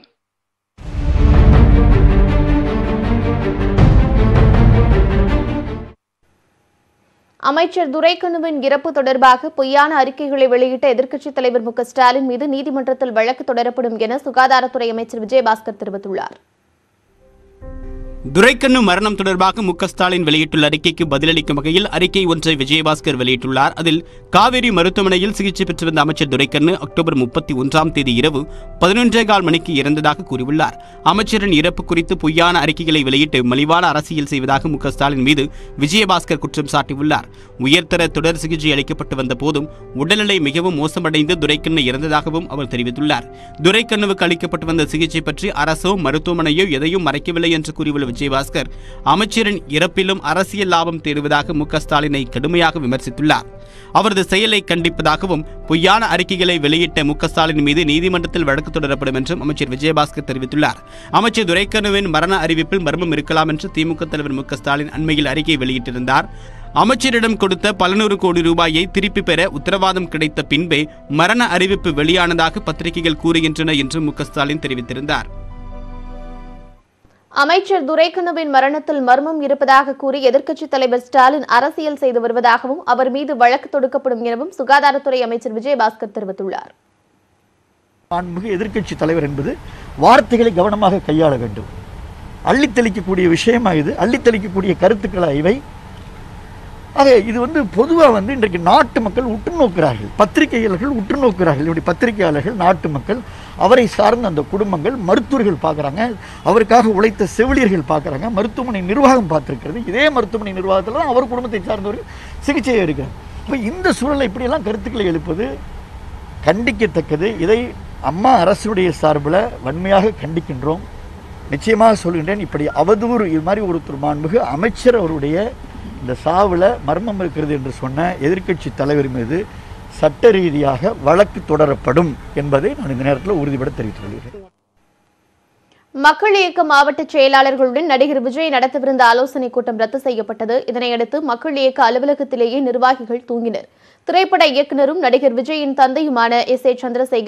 அமைச்சர் துரைக்கண்ணுவின் இறப்பு தொடர்பாக பொய்யான அறிக்கைகளை வெளியிட்ட எதிர்க்கட்சித் தலைவர் மு க ஸ்டாலின் மீது நீதிமன்றத்தில் வழக்கு தொடரப்படும் என சுகாதாரத்துறை அமைச்சர் விஜயபாஸ்கர் தெரிவித்துள்ளார் துரைக்கண்ணு மரணம் தொடர்பாக மு க ஸ்டாலின் வெளியிட்டுள்ள அறிக்கைக்கு பதிலளிக்கும் வகையில் அறிக்கை ஒன்றை விஜயபாஸ்கர் வெளியிட்டுள்ளார் அதில் காவேரி மருத்துவமனையில் சிகிச்சை பெற்று வந்த அமைச்சர் துரைக்கண்ணு அக்டோபர் முப்பத்தி ஒன்றாம் தேதி இரவு பதினொன்றே கால் மணிக்கு இறந்ததாக கூறியுள்ளார் அமைச்சரின் இறப்பு குறித்து பொய்யான அறிக்கைகளை வெளியிட்டு மலிவான அரசியல் செய்வதாக மு க ஸ்டாலின் மீது விஜயபாஸ்கர் குற்றம் சாட்டியுள்ளார் உயர்தர தொடர் சிகிச்சை அளிக்கப்பட்டு வந்த போதும் உடல்நிலை மிகவும் மோசமடைந்து துரைக்கண்ணு இறந்ததாகவும் அவர் தெரிவித்துள்ளார் துரைக்கண்ணுவுக்கு அளிக்கப்பட்டு வந்த சிகிச்சை பற்றி அரசோ மருத்துவமனையோ எதையும் மறைக்கவில்லை என்று கூறியுள்ள விஜயபாஸ்கர் அமைச்சரின் இறப்பிலும் அரசியல் லாபம் தேடுவதாக மு க ஸ்டாலினை கடுமையாக விமர்சித்துள்ளார் அவரது செயலை கண்டிப்பதாகவும் பொய்யான அறிக்கைகளை வெளியிட்ட மு க ஸ்டாலின் மீது நீதிமன்றத்தில் வழக்கு தொடரப்படும் என்றும் அமைச்சர் விஜயபாஸ்கர் தெரிவித்துள்ளார் அமைச்சர் துரைக்கண்ணுவின் மரண அறிவிப்பில் மர்மம் இருக்கலாம் என்று திமுக தலைவர் மு க ஸ்டாலின் அண்மையில் அறிக்கை வெளியிட்டிருந்தார் அமைச்சரிடம் கொடுத்த பல நூறு கோடி ரூபாயை திருப்பி பெற உத்தரவாதம் கிடைத்த பின்பே மரண அறிவிப்பு வெளியானதாக பத்திரிகைகள் கூறுகின்றன என்று மு க ஸ்டாலின் தெரிவித்திருந்தார் அமைச்சர் துரைக்கண்ணுவின் மரணத்தில் மர்மம் இருப்பதாக கூறி எதிர்க்கட்சித் தலைவர் ஸ்டாலின் அரசியல் செய்து வருவதாகவும் அவர் மீது வழக்கு தொடுக்கப்படும் எனவும் சுகாதாரத்துறை அமைச்சர் விஜயபாஸ்கர் தெரிவித்துள்ளார் மாண்புமிகு எதிர்க்கட்சி தலைவர் என்பது வார்த்தைகளை கவனமாக கையாள வேண்டும் அள்ளித்தளிக்கக்கூடிய விஷயமா இது அள்ளித்தளிக்கக்கூடிய கருத்துக்களா இவை ஆக இது வந்து பொதுவாக வந்து இன்றைக்கு நாட்டு மக்கள் உற்று நோக்கிறார்கள் பத்திரிகையாளர்கள் உற்று நோக்கிறார்கள் இப்படி பத்திரிகையாளர்கள் நாட்டு மக்கள் அவரை சார்ந்த அந்த குடும்பங்கள் மருத்துவர்கள் பார்க்குறாங்க அவருக்காக உழைத்த செவிலியர்கள் பார்க்குறாங்க மருத்துவமனை நிர்வாகம் பார்த்துருக்கிறது இதே மருத்துவமனை நிர்வாகத்தில் தான் அவர் குடும்பத்தை சார்ந்தவர்கள் சிகிச்சை இருக்கிறார் இப்போ இந்த சூழலை இப்படியெல்லாம் கருத்துக்களை எழுப்பது கண்டிக்கத்தக்கது இதை அம்மா அரசுடைய சார்பில் வன்மையாக கண்டிக்கின்றோம் நிச்சயமாக சொல்கின்றேன் இப்படி அவதூறு இது மாதிரி ஒருத்தர் மாண்புகு அமைச்சர் அவருடைய இந்த சாவில் மர்மம் இருக்கிறது என்று சொன்ன எதிர்க்கட்சி தலைவர் மீது சட்ட ரீதியாக வழக்கு தொடரப்படும் என்பதை நான் இந்த நேரத்தில் உறுதிபட தெரிவித்துக் கொள்கிறேன் மக்கள் இயக்க மாவட்ட செயலாளர்களுடன் நடிகர் விஜய் நடத்தவிருந்த ஆலோசனைக் கூட்டம் ரத்து செய்யப்பட்டது இதனையடுத்து மக்கள் இயக்க அலுவலகத்திலேயே நிர்வாகிகள் தூங்கினர் திரைப்பட இயக்குனரும் நடிகர் விஜயின் தந்தையுமான எஸ் ஏ சந்திரசேகர்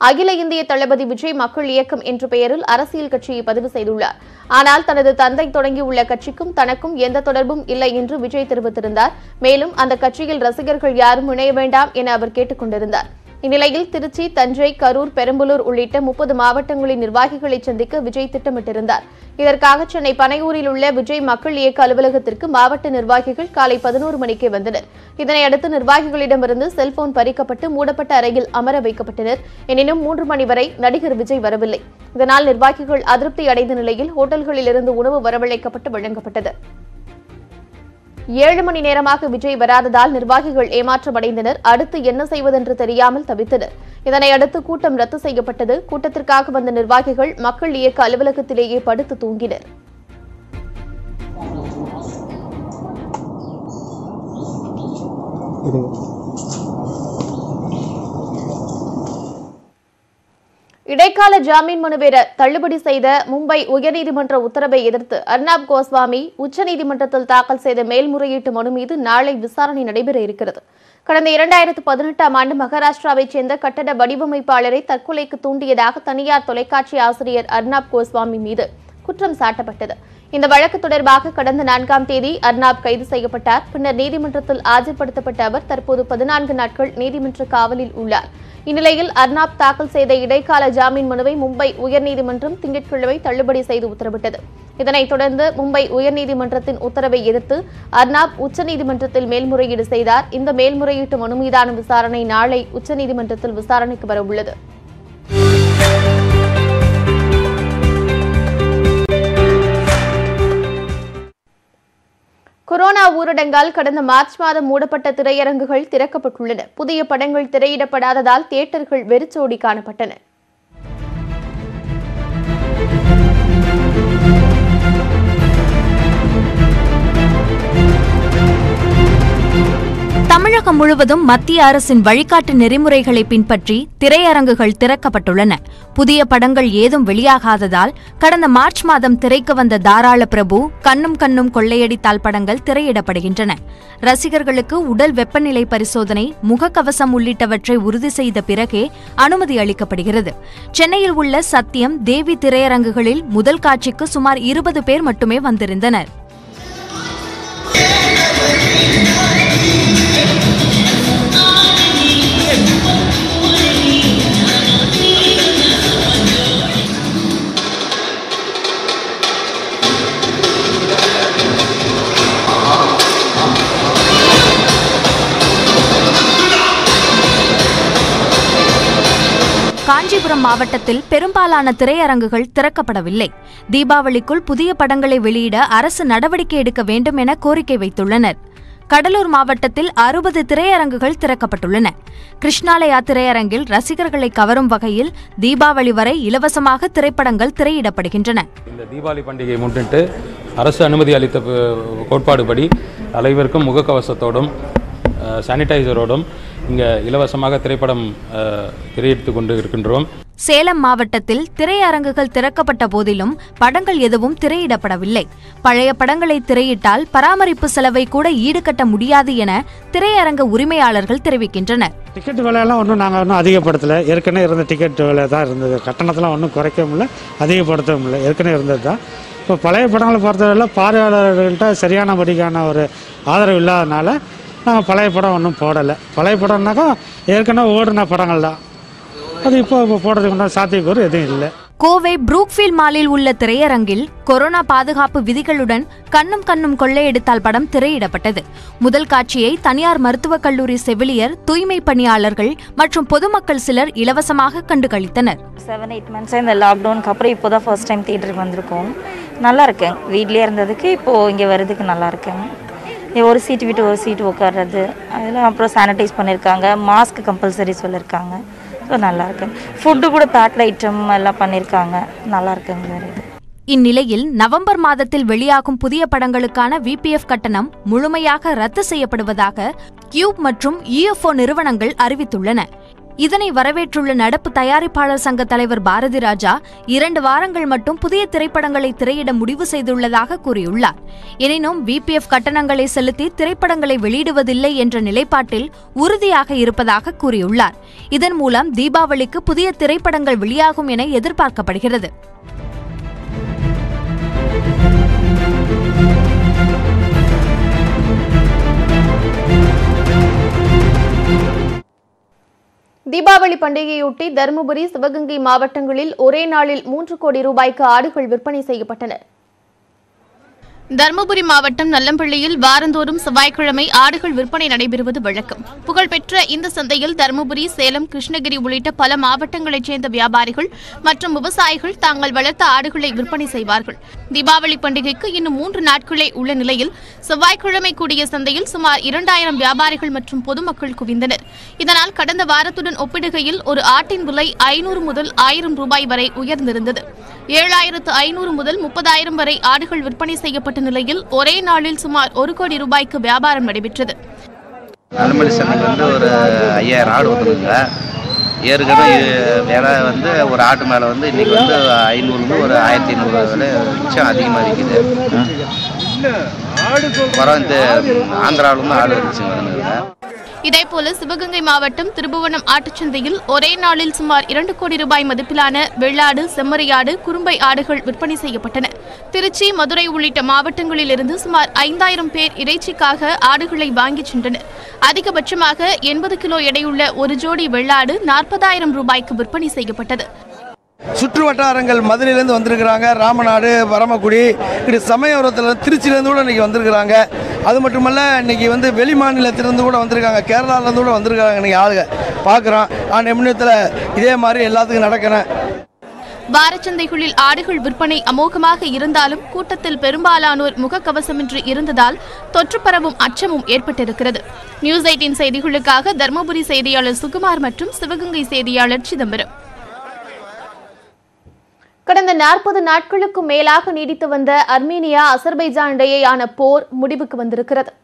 அகில இந்திய தளபதி விஜய் மக்கள் இயக்கம் என்ற பெயரில் அரசியல் கட்சியை பதிவு செய்துள்ளார் ஆனால் தனது தந்தை தொடங்கியுள்ள கட்சிக்கும் தனக்கும் எந்த தொடர்பும் இல்லை என்று விஜய் தெரிவித்திருந்தார் மேலும் அந்த கட்சியில் ரசிகர்கள் யாரும் இணைய வேண்டாம் என அவர் கேட்டுக் கொண்டிருந்தார் இந்நிலையில் திருச்சி தஞ்சை கரூர் பெரம்பலூர் உள்ளிட்ட முப்பது மாவட்டங்களின் நிர்வாகிகளை சந்திக்க விஜய் திட்டமிட்டிருந்தார் இதற்காக சென்னை பனையூரில் உள்ள விஜய் மக்கள் இயக்க அலுவலகத்திற்கு மாவட்ட நிர்வாகிகள் காலை பதினோரு மணிக்கே வந்தனர் இதனையடுத்து நிர்வாகிகளிடமிருந்து செல்போன் பறிக்கப்பட்டு மூடப்பட்ட அறையில் அமர வைக்கப்பட்டனர் எனினும் மூன்று மணி வரை நடிகர் விஜய் வரவில்லை இதனால் நிர்வாகிகள் அதிருப்தி அடைந்த நிலையில் ஹோட்டல்களில் இருந்து உணவு வரவழைக்கப்பட்டு வழங்கப்பட்டது ஏழு மணி நேரமாக விஜய் வராததால் நிர்வாகிகள் ஏமாற்றமடைந்தனர் அடுத்து என்ன செய்வதென்று தெரியாமல் தவித்தனர் இதனை அடுத்து கூட்டம் ரத்து செய்யப்பட்டது கூட்டத்திற்காக வந்த நிர்வாகிகள் மக்கள் இயக்க அலுவலகத்திலேயே படுத்து தூங்கினர் இடைக்கால ஜாமீன் மனுவை ர- தள்ளுபடி செய்த மும்பை உயர்நீதிமன்ற உத்தரவை எதிர்த்து அர்னாப் கோஸ்வாமி உச்சநீதிமன்றத்தில் தாக்கல் செய்த மேல்முறையீட்டு மனு மீது நாளை விசாரணை நடைபெற இருக்கிறது கடந்த இரண்டாயிரத்து பதினெட்டாம் ஆண்டு மகாராஷ்டிராவைச் சேர்ந்த கட்டட வடிவமைப்பாளரை தற்கொலைக்கு தூண்டியதாக தனியார் தொலைக்காட்சி ஆசிரியர் அர்னாப் கோஸ்வாமி மீது குற்றம் சாட்டப்பட்டது இந்த வழக்கு தொடர்பாக கடந்த நான்காம் தேதி அர்னாப் கைது செய்யப்பட்டார் பின்னர் நீதிமன்றத்தில் ஆஜர்படுத்தப்பட்ட அவர் தற்போது பதினான்கு நாட்கள் நீதிமன்ற காவலில் உள்ளார் இந்நிலையில் அர்னாப் தாக்கல் செய்த இடைக்கால ஜாமீன் மனுவை மும்பை உயர்நீதிமன்றம் திங்கட்கிழமை தள்ளுபடி செய்து உத்தரவிட்டது இதனைத் தொடர்ந்து மும்பை உயர்நீதிமன்றத்தின் உத்தரவை எதிர்த்து அர்னாப் உச்சநீதிமன்றத்தில் மேல்முறையீடு செய்தார் இந்த மேல்முறையீட்டு மனு மீதான விசாரணை நாளை உச்சநீதிமன்றத்தில் விசாரணைக்கு வர உள்ளது கொரோனா ஊரடங்கால் கடந்த மார்ச் மாதம் மூடப்பட்ட திரையரங்குகள் திறக்கப்பட்டுள்ளன புதிய படங்கள் திரையிடப்படாததால் தியேட்டர்கள் வெறிச்சோடி காணப்பட்டன தமிழகம் முழுவதும் மத்திய அரசின் வழிகாட்டு நெறிமுறைகளை பின்பற்றி திரையரங்குகள் திறக்கப்பட்டுள்ளன புதிய படங்கள் ஏதும் வெளியாகாததால் கடந்த மார்ச் மாதம் திரைக்கு வந்த தாராள பிரபு கண்ணும் கண்ணும் கொள்ளையடித்தால் படங்கள் திரையிடப்படுகின்றன ரசிகர்களுக்கு உடல் வெப்பநிலை பரிசோதனை முகக்கவசம் உள்ளிட்டவற்றை உறுதி செய்த பிறகே அனுமதி அளிக்கப்படுகிறது சென்னையில் உள்ள சத்தியம் தேவி திரையரங்குகளில் முதல் காட்சிக்கு சுமார் இருபது பேர் மட்டுமே வந்திருந்தனர் காஞ்சிபுரம் மாவட்டத்தில் பெரும்பாலான திரையரங்குகள் திறக்கப்படவில்லை தீபாவளிக்குள் புதிய படங்களை வெளியிட அரசு நடவடிக்கை எடுக்க வேண்டும் என கோரிக்கை வைத்துள்ளனர் கடலூர் மாவட்டத்தில் அறுபது திரையரங்குகள் திறக்கப்பட்டுள்ளன கிருஷ்ணாலயா திரையரங்கில் ரசிகர்களை கவரும் வகையில் தீபாவளி வரை இலவசமாக திரைப்படங்கள் திரையிடப்படுகின்றன இந்த தீபாவளி பண்டிகையை முன்னிட்டு அரசு அனுமதி அளித்த ப- கோட்பாடுபடி அனைவருக்கும் முகக்கவசத்தோடும் அஹ், சானிடைசரோடும் இங்கே இலவசமாக திரைப்படம் அஹ், திரையிட்டு கொண்டு இருக்கின்றோம் சேலம் மாவட்டத்தில் திரையரங்குகள் திறக்கப்பட்ட போதிலும் படங்கள் எதுவும் திரையிடப்படவில்லை பழைய படங்களை திரையிட்டால் பராமரிப்பு செலவை கூட ஈடுகட்ட முடியாது என திரையரங்க உரிமையாளர்கள் தெரிவிக்கின்றனர் டிக்கெட் விலையெல்லாம் ஒன்றும் நாங்கள் ஒன்றும் அதிகப்படுத்தலை ஏற்கனவே இருந்த டிக்கெட் விலை தான் இருந்தது கட்டணத்தெல்லாம் ஒன்றும் குறைக்கவும் இல்லை அதிகப்படுத்தவும் இல்லை ஏற்கனவே இருந்தது தான் இப்போ பழைய படங்களை பொறுத்தவரை பார்வையாளர்கள்ட்ட சரியானபடிக்கான ஒரு ஆதரவு இல்லாதனால நாங்கள் பழைய படம் ஒன்றும் போடலை பழைய படம்னாக்கா ஏற்கனவே ஓடின படங்கள் தான் அது இப்போ இப்போ போடுறதுக்கு உண்டான சாத்தியக்கூறு எதுவும் இல்லை கோவை புரூக்ஃபீல்ட் மாலில் உள்ள திரையரங்கில் கொரோனா பாதுகாப்பு விதிகளுடன் கண்ணும் கண்ணும் கொள்ளையடித்தால் படம் திரையிடப்பட்டது முதல் காட்சியை தனியார் மருத்துவக் கல்லூரி செவிலியர் தூய்மை பணியாளர்கள் மற்றும் பொதுமக்கள் சிலர் இலவசமாக கண்டு களித்தனர் செவன் எயிட் மந்த்ஸாக இந்த லாக்டவுனுக்கு அப்புறம் இப்போ தான் ஃபர்ஸ்ட் டைம் தியேட்டருக்கு வந்திருக்கோம் நல்லா இருக்கேன் வீட்லேயே இருந்ததுக்கு இப்போது இங்கே வர்றதுக்கு நல்லா இருக்கேன் இங்க ஒரு சீட்டு விட்டு ஒரு சீட்டு உட்கார்றது அதெல்லாம் அப்புறம் சானிடைஸ் பண்ணியிருக்காங்க மாஸ்க் கம்பல்சரி சொல்லியிருக்காங்க ஸோ நல்லா இருக்கேன் ஃபுட்டு கூட பேக்ட் ஐட்டம் எல்லாம் பண்ணியிருக்காங்க நல்லா இருக்குங்க வேறு இது இந்நிலையில் நவம்பர் மாதத்தில் வெளியாகும் புதிய படங்களுக்கான விபிஎஃப் கட்டணம் முழுமையாக ரத்து செய்யப்படுவதாக கியூப் மற்றும் யுஎஃப்ஓ நிறுவனங்கள் அறிவித்துள்ளன இதனை வரவேற்றுள்ள நடப்பு தயாரிப்பாளர் சங்க தலைவர் பாரதி ராஜா இரண்டு வாரங்கள் மட்டும் புதிய திரைப்படங்களை திரையிட முடிவு செய்துள்ளதாக கூறியுள்ளார் எனினும் விபிஎஃப் கட்டணங்களை செலுத்தி திரைப்படங்களை வெளியிடுவதில்லை என்ற நிலைப்பாட்டில் உறுதியாக இருப்பதாக கூறியுள்ளார் இதன் மூலம் தீபாவளிக்கு புதிய திரைப்படங்கள் வெளியாகும் என எதிர்பார்க்கப்படுகிறது தீபாவளி பண்டிகையொட்டி தருமபுரி சிவகங்கை மாவட்டங்களில் ஒரே நாளில் மூன்று கோடி ரூபாய்க்கு ஆடுகள் விற்பனை செய்யப்பட்டன தருமபுரி மாவட்டம் நல்லம்பள்ளியில் வாரந்தோறும் செவ்வாய்க்கிழமை ஆடுகள் விற்பனை நடைபெறுவது வழக்கம் புகழ்பெற்ற இந்த சந்தையில் தருமபுரி சேலம் கிருஷ்ணகிரி உள்ளிட்ட பல மாவட்டங்களைச் சேர்ந்த வியாபாரிகள் மற்றும் விவசாயிகள் தாங்கள் வளர்த்த ஆடுகளை விற்பனை செய்வார்கள் தீபாவளி பண்டிகைக்கு இன்னும் மூன்று நாட்களே உள்ள நிலையில் செவ்வாய்க்கிழமை கூடிய சந்தையில் சுமார் இரண்டாயிரம் வியாபாரிகள் மற்றும் பொதுமக்கள் குவிந்தனர் இதனால் கடந்த வாரத்துடன் ஒப்பிடுகையில் ஒரு ஆட்டின் விலை ஐநூறு முதல் ஆயிரம் ரூபாய் வரை உயர்ந்திருந்தது ஏழாயிரத்து ஐநூறு முதல் முப்பதாயிரம் வரை ஆடுகள் விற்பனை செய்யப்பட்ட நிலையில் ஒரே நாளில் சுமார் ஒரு கோடி ரூபாய்க்கு வியாபாரம் நடைபெற்றது நல்லமல்லி சந்தைக்கு வந்து ஒரு ஐயாயிரம் ஆடு வந்துருங்க ஏற்கனவே இது விலை வந்து ஒரு ஆட்டு மேலே வந்து இன்றைக்கி வந்து ஐநூறுலேருந்து ஒரு ஆயிரத்தி ஐநூறு விலை மிச்சம் அதிகமாக இருக்குது அப்புறம் இந்த ஆந்திராவிலேருந்து ஆடு வந்துச்சுங்க வந்துருங்க இதேபோல சிவகங்கை மாவட்டம் திருபுவனம் ஆட்டுச்சந்தையில் ஒரே நாளில் சுமார் இரண்டு கோடி ரூபாய் மதிப்பிலான வெள்ளாடு செம்மறியாடு குறும்பை ஆடுகள் விற்பனை செய்யப்பட்டன திருச்சி மதுரை உள்ளிட்ட மாவட்டங்களிலிருந்து சுமார் ஐந்தாயிரம் பேர் இறைச்சிக்காக ஆடுகளை வாங்கிச் சென்றனர் அதிகபட்சமாக எண்பது கிலோ எடையுள்ள ஒரு ஜோடி வெள்ளாடு நாற்பதாயிரம் ரூபாய்க்கு விற்பனை செய்யப்பட்டது சுற்று வட்டாரங்கள் மதுரையிலேருந்து வந்திருக்கிறாங்க ராமநாடு பரமக்குடி இப்படி சமயபுரத்தில் திருச்சியிலேருந்து கூட இன்றைக்கி வந்திருக்கிறாங்க அது மட்டுமல்ல இன்றைக்கி வந்து வெளி மாநிலத்திலேருந்து கூட வந்திருக்காங்க கேரளாவிலேருந்து கூட வந்திருக்காங்க இன்றைக்கி ஆளுங்க பார்க்குறோம் ஆ நிமிடத்தில் இதே மாதிரி எல்லாத்துக்கும் நடக்கிறேன் வாரச்சந்தைகளில் ஆடுகள் விற்பனை அமோகமாக இருந்தாலும் கூட்டத்தில் பெரும்பாலானோர் முகக்கவசமின்றி இருந்ததால் தொற்று பரவும் அச்சமும் ஏற்பட்டிருக்கிறது நியூஸ் எயிட்டின் செய்திகளுக்காக தருமபுரி செய்தியாளர் சுகுமார் மற்றும் சிவகங்கை செய்தியாளர் சிதம்பரம் கடந்த நாற்பது நாட்களுக்கும் மேலாக நீடித்து வந்த அர்மீனியா அசர்பைஜான் இடையேயான போர் முடிவுக்கு வந்திருக்கிறது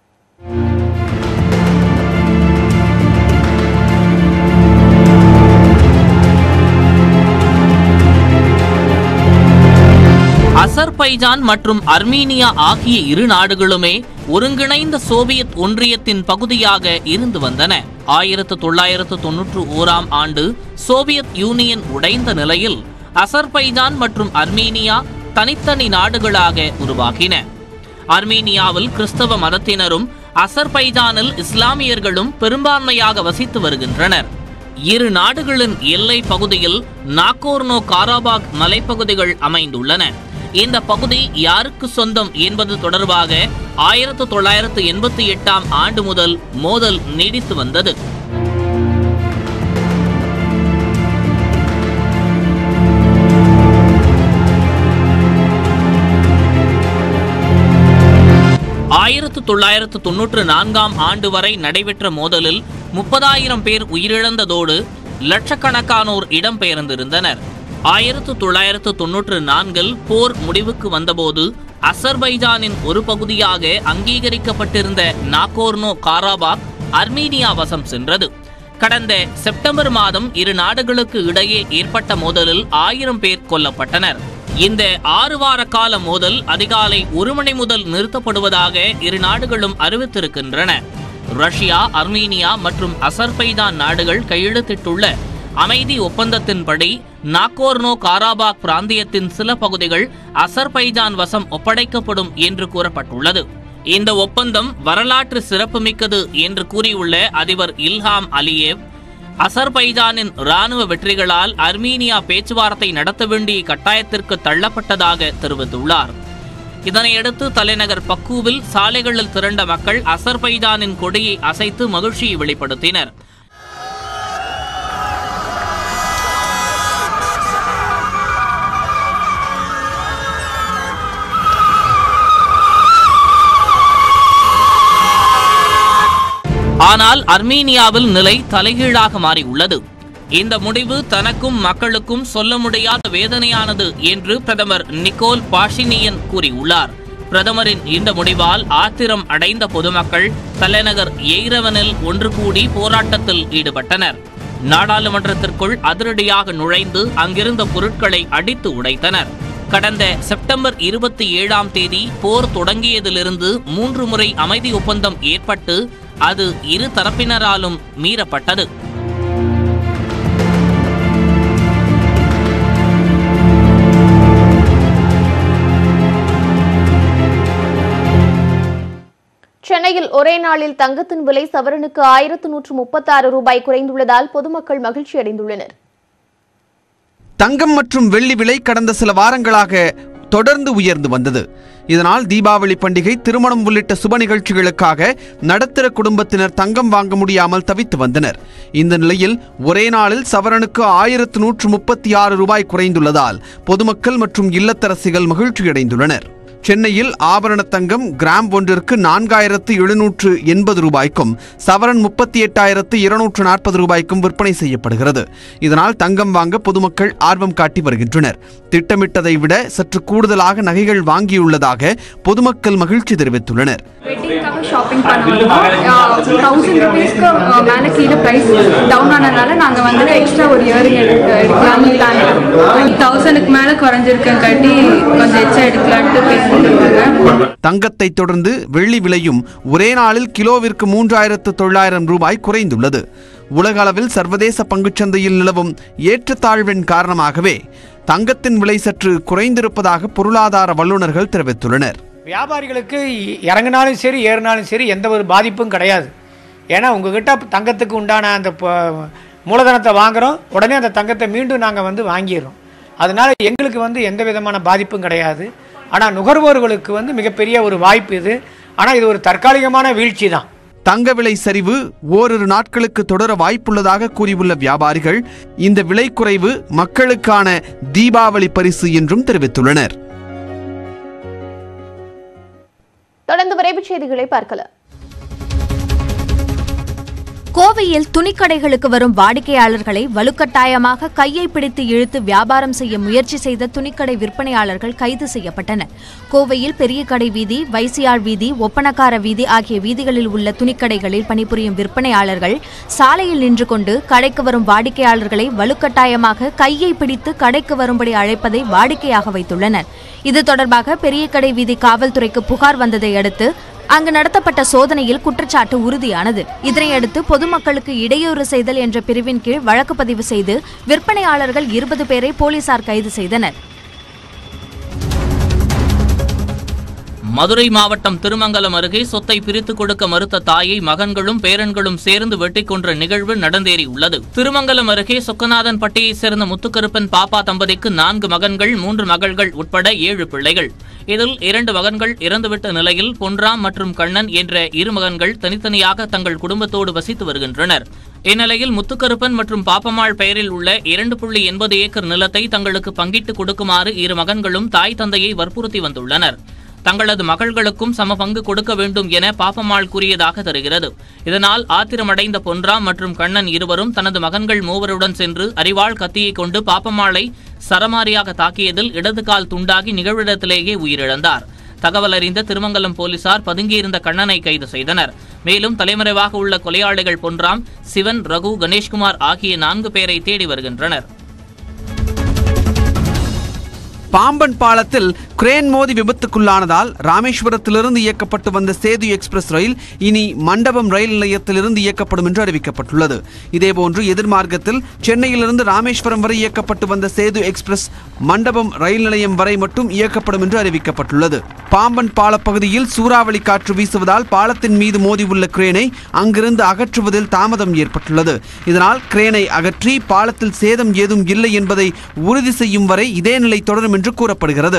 அசர்பைஜான் மற்றும் அர்மீனியா ஆகிய இரு நாடுகளுமே ஒருங்கிணைந்த சோவியத் ஒன்றியத்தின் பகுதியாக இருந்து வந்தன ஆயிரத்து தொள்ளாயிரத்து தொன்னூற்று ஓராம் ஆண்டு சோவியத் யூனியன் உடைந்த நிலையில் அசர்பைஜான் மற்றும் அர்மீனியா தனித்தனி நாடுகளாக உருவாகின அர்மீனியாவில் கிறிஸ்தவ மதத்தினரும் அசர்பைஜானில் இஸ்லாமியர்களும் பெரும்பான்மையாக வசித்து வருகின்றனர் இரு நாடுகளின் எல்லை பகுதியில் நாகோர்னோ காராபாக் மலைப்பகுதிகள் அமைந்துள்ளன இந்த பகுதி யாருக்கு சொந்தம் என்பது தொடர்பாக ஆயிரத்து தொள்ளாயிரத்து எண்பத்தி எட்டாம் ஆண்டு முதல் மோதல் நீடித்து வந்தது ஆயிரத்து தொள்ளாயிரத்து தொன்னூற்று நான்காம் ஆண்டு வரை நடைபெற்ற மோதலில் முப்பதாயிரம் பேர் உயிரிழந்ததோடு லட்சக்கணக்கானோர் இடம்பெயர்ந்திருந்தனர் ஆயிரத்து தொள்ளாயிரத்து தொன்னூற்று நான்கில் போர் முடிவுக்கு வந்தபோது அசர்பைஜானின் ஒரு பகுதியாக அங்கீகரிக்கப்பட்டிருந்த நாகோர்னோ காராபாக் அர்மீனியா வசம் சென்றது கடந்த செப்டம்பர் மாதம் இரு நாடுகளுக்கு இடையே ஏற்பட்ட மோதலில் ஆயிரம் பேர் கொல்லப்பட்டனர் இந்த ஆறு வார கால மோதல் அதிகாலை ஒரு மணி முதல் நிறுத்தப்படுவதாக இரு நாடுகளும் அறிவித்திருக்கின்றன ரஷ்யா அர்மீனியா மற்றும் அசர்பைதான் நாடுகள் கையெழுத்திட்டுள்ள அமைதி ஒப்பந்தத்தின்படி நாகோர்னோ காராபாக் பிராந்தியத்தின் சில பகுதிகள் அசர்பைஜான் வசம் ஒப்படைக்கப்படும் என்று கூறப்பட்டுள்ளது இந்த ஒப்பந்தம் வரலாற்று சிறப்புமிக்கது என்று கூறியுள்ள அதிபர் இல்ஹாம் அலியேவ் அசர்பைஜானின் ராணுவ வெற்றிகளால் அர்மீனியா பேச்சுவார்த்தை நடத்த வேண்டிய கட்டாயத்திற்கு தள்ளப்பட்டதாக தெரிவித்துள்ளார் இதனையடுத்து தலைநகர் பக்கூவில் சாலைகளில் திரண்ட மக்கள் அசர்பைஜானின் கொடியை அசைத்து மகிழ்ச்சியை வெளிப்படுத்தினர் ஆனால் அர்மீனியாவில் நிலை தலைகீழாக மாறியுள்ளது இந்த முடிவு தனக்கும் மக்களுக்கும் சொல்ல முடியாத வேதனையானது என்று பிரதமர் நிக்கோல் பாஷினியன் கூறியுள்ளார் பிரதமரின் இந்த முடிவால் ஆத்திரம் அடைந்த பொதுமக்கள் தலைநகர் எய்ரவனில் ஒன்று கூடி போராட்டத்தில் ஈடுபட்டனர் நாடாளுமன்றத்திற்குள் அதிரடியாக நுழைந்து அங்கிருந்த பொருட்களை அடித்து உடைத்தனர் கடந்த செப்டம்பர் இருபத்தி ஏழாம் தேதி போர் தொடங்கியதிலிருந்து மூன்று முறை அமைதி ஒப்பந்தம் ஏற்பட்டு அது இரு தரப்பினராலும் மீறப்பட்டது சென்னையில் ஒரே நாளில் தங்கத்தின் விலை சவரனுக்கு ஆயிரத்து நூற்று முப்பத்தாறு ரூபாய் குறைந்துள்ளதால் பொதுமக்கள் மகிழ்ச்சி அடைந்துள்ளனர் தங்கம் மற்றும் வெள்ளி விலை கடந்த சில வாரங்களாக தொடர்ந்து உயர்ந்து வந்தது இதனால் தீபாவளி பண்டிகை திருமணம் உள்ளிட்ட சுப நிகழ்ச்சிகளுக்காக நடுத்தர குடும்பத்தினர் தங்கம் வாங்க முடியாமல் தவித்து வந்தனர் இந்த நிலையில் ஒரே நாளில் சவரனுக்கு ஆயிரத்து நூற்று முப்பத்தி ஆறு ரூபாய் குறைந்துள்ளதால் பொதுமக்கள் மற்றும் இல்லத்தரசிகள் மகிழ்ச்சியடைந்துள்ளனர் சென்னையில் ஆபரண தங்கம் கிராம் ஒன்றிற்கு நான்காயிரத்து எழுநூற்று எண்பது ரூபாய்க்கும் சவரன் முப்பத்தி எட்டாயிரத்து இருநூற்று நாற்பது ரூபாய்க்கும் விற்பனை செய்யப்படுகிறது இதனால் தங்கம் வாங்க பொதுமக்கள் ஆர்வம் காட்டி வருகின்றனர் திட்டமிட்டதை விட சற்று கூடுதலாக நகைகள் வாங்கியுள்ளதாக பொதுமக்கள் மகிழ்ச்சி தெரிவித்துள்ளனர் வெட்டிங்காக ஷாப்பிங் பண்ண வந்தோம் தௌசண்ட் ருபீஸ்க்கு மேலே கீழே ப்ரைஸ் டவுன் ஆனதுனால நாங்கள் வந்து எக்ஸ்ட்ரா ஒரு இயரிங் எடுக்க எடுக்கலாம்னு பிளான் தௌசண்ட்க்கு மேலே குறைஞ்சிருக்கேன் கட்டி கொஞ்சம் எச்சா எடுக்கலான்ட்டு பேசிட்டு இருக்காங்க தங்கத்தை தொடர்ந்து வெள்ளி விலையும் ஒரே நாளில் கிலோவிற்கு மூன்றாயிரத்து தொள்ளாயிரம் ரூபாய் குறைந்துள்ளது உலக அளவில் சர்வதேச பங்குச்சந்தையில் நிலவும் ஏற்றத்தாழ்வின் காரணமாகவே தங்கத்தின் விலை சற்று குறைந்திருப்பதாக பொருளாதார வல்லுநர்கள் தெரிவித்துள்ளனர் வியாபாரிகளுக்கு இறங்கினாலும் சரி ஏறினாலும் சரி எந்த ஒரு பாதிப்பும் கிடையாது ஏன்னா உங்ககிட்ட தங்கத்துக்கு உண்டான அந்த ப- மூலதனத்தை வாங்குறோம் உடனே அந்த தங்கத்தை மீண்டும் நாங்கள் வந்து வாங்கிடுறோம் அதனால எங்களுக்கு வந்து எந்த விதமான பாதிப்பும் கிடையாது ஆனால் நுகர்வோர்களுக்கு வந்து மிகப்பெரிய ஒரு வாய்ப்பு இது ஆனால் இது ஒரு தற்காலிகமான வீழ்ச்சி தான் தங்க விலை சரிவு ஓரிரு நாட்களுக்கு தொடர வாய்ப்புள்ளதாக கூறியுள்ள வியாபாரிகள் இந்த விலை குறைவு மக்களுக்கான தீபாவளி பரிசு என்றும் தெரிவித்துள்ளனர் தொடர்ந்து விரைவுச் செய்திகளை பார்க்கலாம் கோவையில் துணிக்கடைகளுக்கு வரும் வாடிக்கையாளர்களை வலுக்கட்டாயமாக கையை பிடித்து இழுத்து வியாபாரம் செய்ய முயற்சி செய்த துணிக்கடை விற்பனையாளர்கள் கைது செய்யப்பட்டனர் கோவையில் பெரிய கடை வீதி வைசியாள் வீதி ஒப்பனக்கார வீதி ஆகிய வீதிகளில் உள்ள துணிக்கடைகளில் பணிபுரியும் விற்பனையாளர்கள் சாலையில் நின்று கொண்டு கடைக்கு வரும் வாடிக்கையாளர்களை வலுக்கட்டாயமாக கையை பிடித்து கடைக்கு வரும்படி அழைப்பதை வாடிக்கையாக வைத்துள்ளனர் இது தொடர்பாக பெரிய கடை வீதி காவல்துறைக்கு புகார் வந்ததை அடுத்து அங்கு நடத்தப்பட்ட சோதனையில் குற்றச்சாட்டு உறுதியானது இதனையடுத்து பொதுமக்களுக்கு இடையூறு செய்தல் என்ற பிரிவின் கீழ் வழக்கு பதிவு செய்து விற்பனையாளர்கள் இருபது பேரை போலீசார் கைது செய்தனர் மதுரை மாவட்டம் திருமங்கலம் அருகே சொத்தை பிரித்துக் கொடுக்க மறுத்த தாயை மகன்களும் பேரன்களும் சேர்ந்து வெட்டிக் கொன்ற நிகழ்வு நடந்தேறியுள்ளது திருமங்கலம் அருகே சொக்கநாதன் பட்டியைச் சேர்ந்த முத்துக்கருப்பன் பாப்பா தம்பதிக்கு நான்கு மகன்கள் மூன்று மகள்கள் உட்பட ஏழு பிள்ளைகள் இதில் இரண்டு மகன்கள் இறந்துவிட்ட நிலையில் பொன்ராம் மற்றும் கண்ணன் என்ற இரு மகன்கள் தனித்தனியாக தங்கள் குடும்பத்தோடு வசித்து வருகின்றனர் இந்நிலையில் முத்துக்கருப்பன் மற்றும் பாப்பம்மாள் பெயரில் உள்ள இரண்டு புள்ளி எண்பது ஏக்கர் நிலத்தை தங்களுக்கு பங்கிட்டு கொடுக்குமாறு இரு மகன்களும் தாய் தந்தையை வற்புறுத்தி வந்துள்ளனர் தங்களது மகள்களுக்கும் சம பங்கு கொடுக்க வேண்டும் என பாப்பம்மாள் கூறியதாக தெரிகிறது இதனால் ஆத்திரமடைந்த பொன்ராம் மற்றும் கண்ணன் இருவரும் தனது மகன்கள் மூவருடன் சென்று அரிவாள் கத்தியை கொண்டு பாப்பம்மாளை சரமாரியாக தாக்கியதில் இடது கால் துண்டாகி நிகழ்விடத்திலேயே உயிரிழந்தார் தகவல் அறிந்த திருமங்கலம் போலீசார் பதுங்கியிருந்த கண்ணனை கைது செய்தனர் மேலும் தலைமறைவாக உள்ள கொலையாளிகள் பொன்ராம் சிவன் ரகு கணேஷ்குமார் ஆகிய நான்கு பேரை தேடி வருகின்றனர் பாம்பன் பாலத்தில் கிரேன் மோதி விபத்துக்குள்ளானதால் ராமேஸ்வரத்திலிருந்து இயக்கப்பட்டு வந்த சேது எக்ஸ்பிரஸ் ரயில் இனி மண்டபம் ரயில் நிலையத்திலிருந்து இயக்கப்படும் என்று அறிவிக்கப்பட்டுள்ளது இதேபோன்று எதிர்மார்க்கத்தில் சென்னையிலிருந்து ராமேஸ்வரம் வரை இயக்கப்பட்டு வந்த சேது எக்ஸ்பிரஸ் மண்டபம் ரயில் நிலையம் வரை மட்டும் இயக்கப்படும் என்று அறிவிக்கப்பட்டுள்ளது பாம்பன் பாலப்பகுதியில் சூறாவளி காற்று வீசுவதால் பாலத்தின் மீது மோதி உள்ள கிரேனை அங்கிருந்து அகற்றுவதில் தாமதம் ஏற்பட்டுள்ளது இதனால் கிரேனை அகற்றி பாலத்தில் சேதம் ஏதும் இல்லை என்பதை உறுதி செய்யும் வரை இதே நிலை தொடரும் என்று கூறப்படுகிறது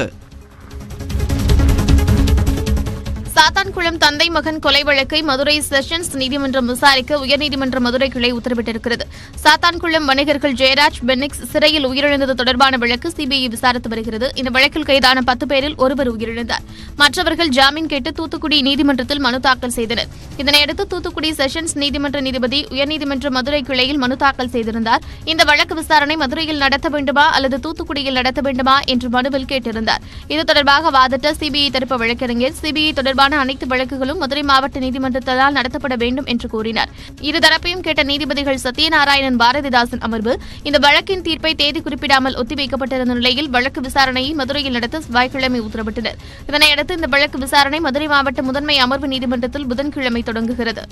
சாத்தான்குளம் தந்தை மகன் கொலை வழக்கை மதுரை செஷன்ஸ் நீதிமன்றம் விசாரிக்க உயர்நீதிமன்ற மதுரை கிளை உத்தரவிட்டிருக்கிறது சாத்தான்குளம் வணிகர்கள் ஜெயராஜ் பென்னிக்ஸ் சிறையில் உயிரிழந்தது தொடர்பான வழக்கு சிபிஐ விசாரித்து வருகிறது இந்த வழக்கில் கைதான பத்து பேரில் ஒருவர் உயிரிழந்தார் மற்றவர்கள் ஜாமீன் கேட்டு தூத்துக்குடி நீதிமன்றத்தில் மனு தாக்கல் செய்தனர் இதனையடுத்து தூத்துக்குடி செஷன்ஸ் நீதிமன்ற நீதிபதி உயர்நீதிமன்ற மதுரை கிளையில் மனு தாக்கல் செய்திருந்தார் இந்த வழக்கு விசாரணை மதுரையில் நடத்த வேண்டுமா அல்லது தூத்துக்குடியில் நடத்த வேண்டுமா என்று மனுவில் கேட்டிருந்தார் இது தொடர்பாக வாதிட்ட சிபிஐ தரப்பு வழக்கறிஞர் சிபிஐ தொடர்பான தொடர்பான அனைத்து வழக்குகளும் மதுரை மாவட்ட நீதிமன்றத்தால் நடத்தப்பட வேண்டும் என்று கூறினார் இருதரப்பையும் கேட்ட நீதிபதிகள் சத்யநாராயணன் பாரதிதாசன் அமர்வு இந்த வழக்கின் தீர்ப்பை தேதி குறிப்பிடாமல் ஒத்திவைக்கப்பட்டிருந்த நிலையில் வழக்கு விசாரணையை மதுரையில் நடத்த செவ்வாய்க்கிழமை உத்தரவிட்டனர் இதனையடுத்து இந்த வழக்கு விசாரணை மதுரை மாவட்ட முதன்மை அமர்வு நீதிமன்றத்தில் புதன்கிழமை தொடங்குகிறது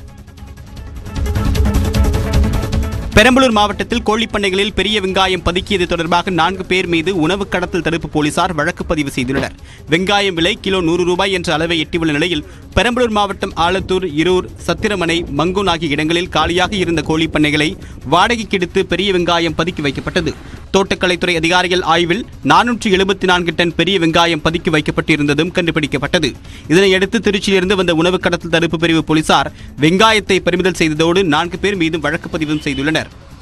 பெரம்பலூர் மாவட்டத்தில் கோழிப்பண்ணைகளில் பெரிய வெங்காயம் பதுக்கியது தொடர்பாக நான்கு பேர் மீது உணவு கடத்தல் தடுப்பு போலீசார் வழக்கு பதிவு செய்துள்ளனர் வெங்காயம் விலை கிலோ நூறு ரூபாய் என்ற அளவை எட்டியுள்ள நிலையில் பெரம்பலூர் மாவட்டம் ஆலத்தூர் இருூர் சத்திரமனை மங்கூன் ஆகிய இடங்களில் காலியாக இருந்த கோழிப்பண்ணைகளை வாடகைக்கு எடுத்து பெரிய வெங்காயம் பதுக்கி வைக்கப்பட்டது தோட்டக்கலைத்துறை அதிகாரிகள் ஆய்வில் நானூற்றி எழுபத்தி நான்கு டன் பெரிய வெங்காயம் பதுக்கி வைக்கப்பட்டிருந்ததும் கண்டுபிடிக்கப்பட்டது இதனையடுத்து திருச்சியிலிருந்து வந்த உணவு கடத்தல் தடுப்பு பிரிவு போலீசார் வெங்காயத்தை பறிமுதல் செய்ததோடு நான்கு பேர் மீதும் வழக்கு பதிவும் செய்துள்ளனர்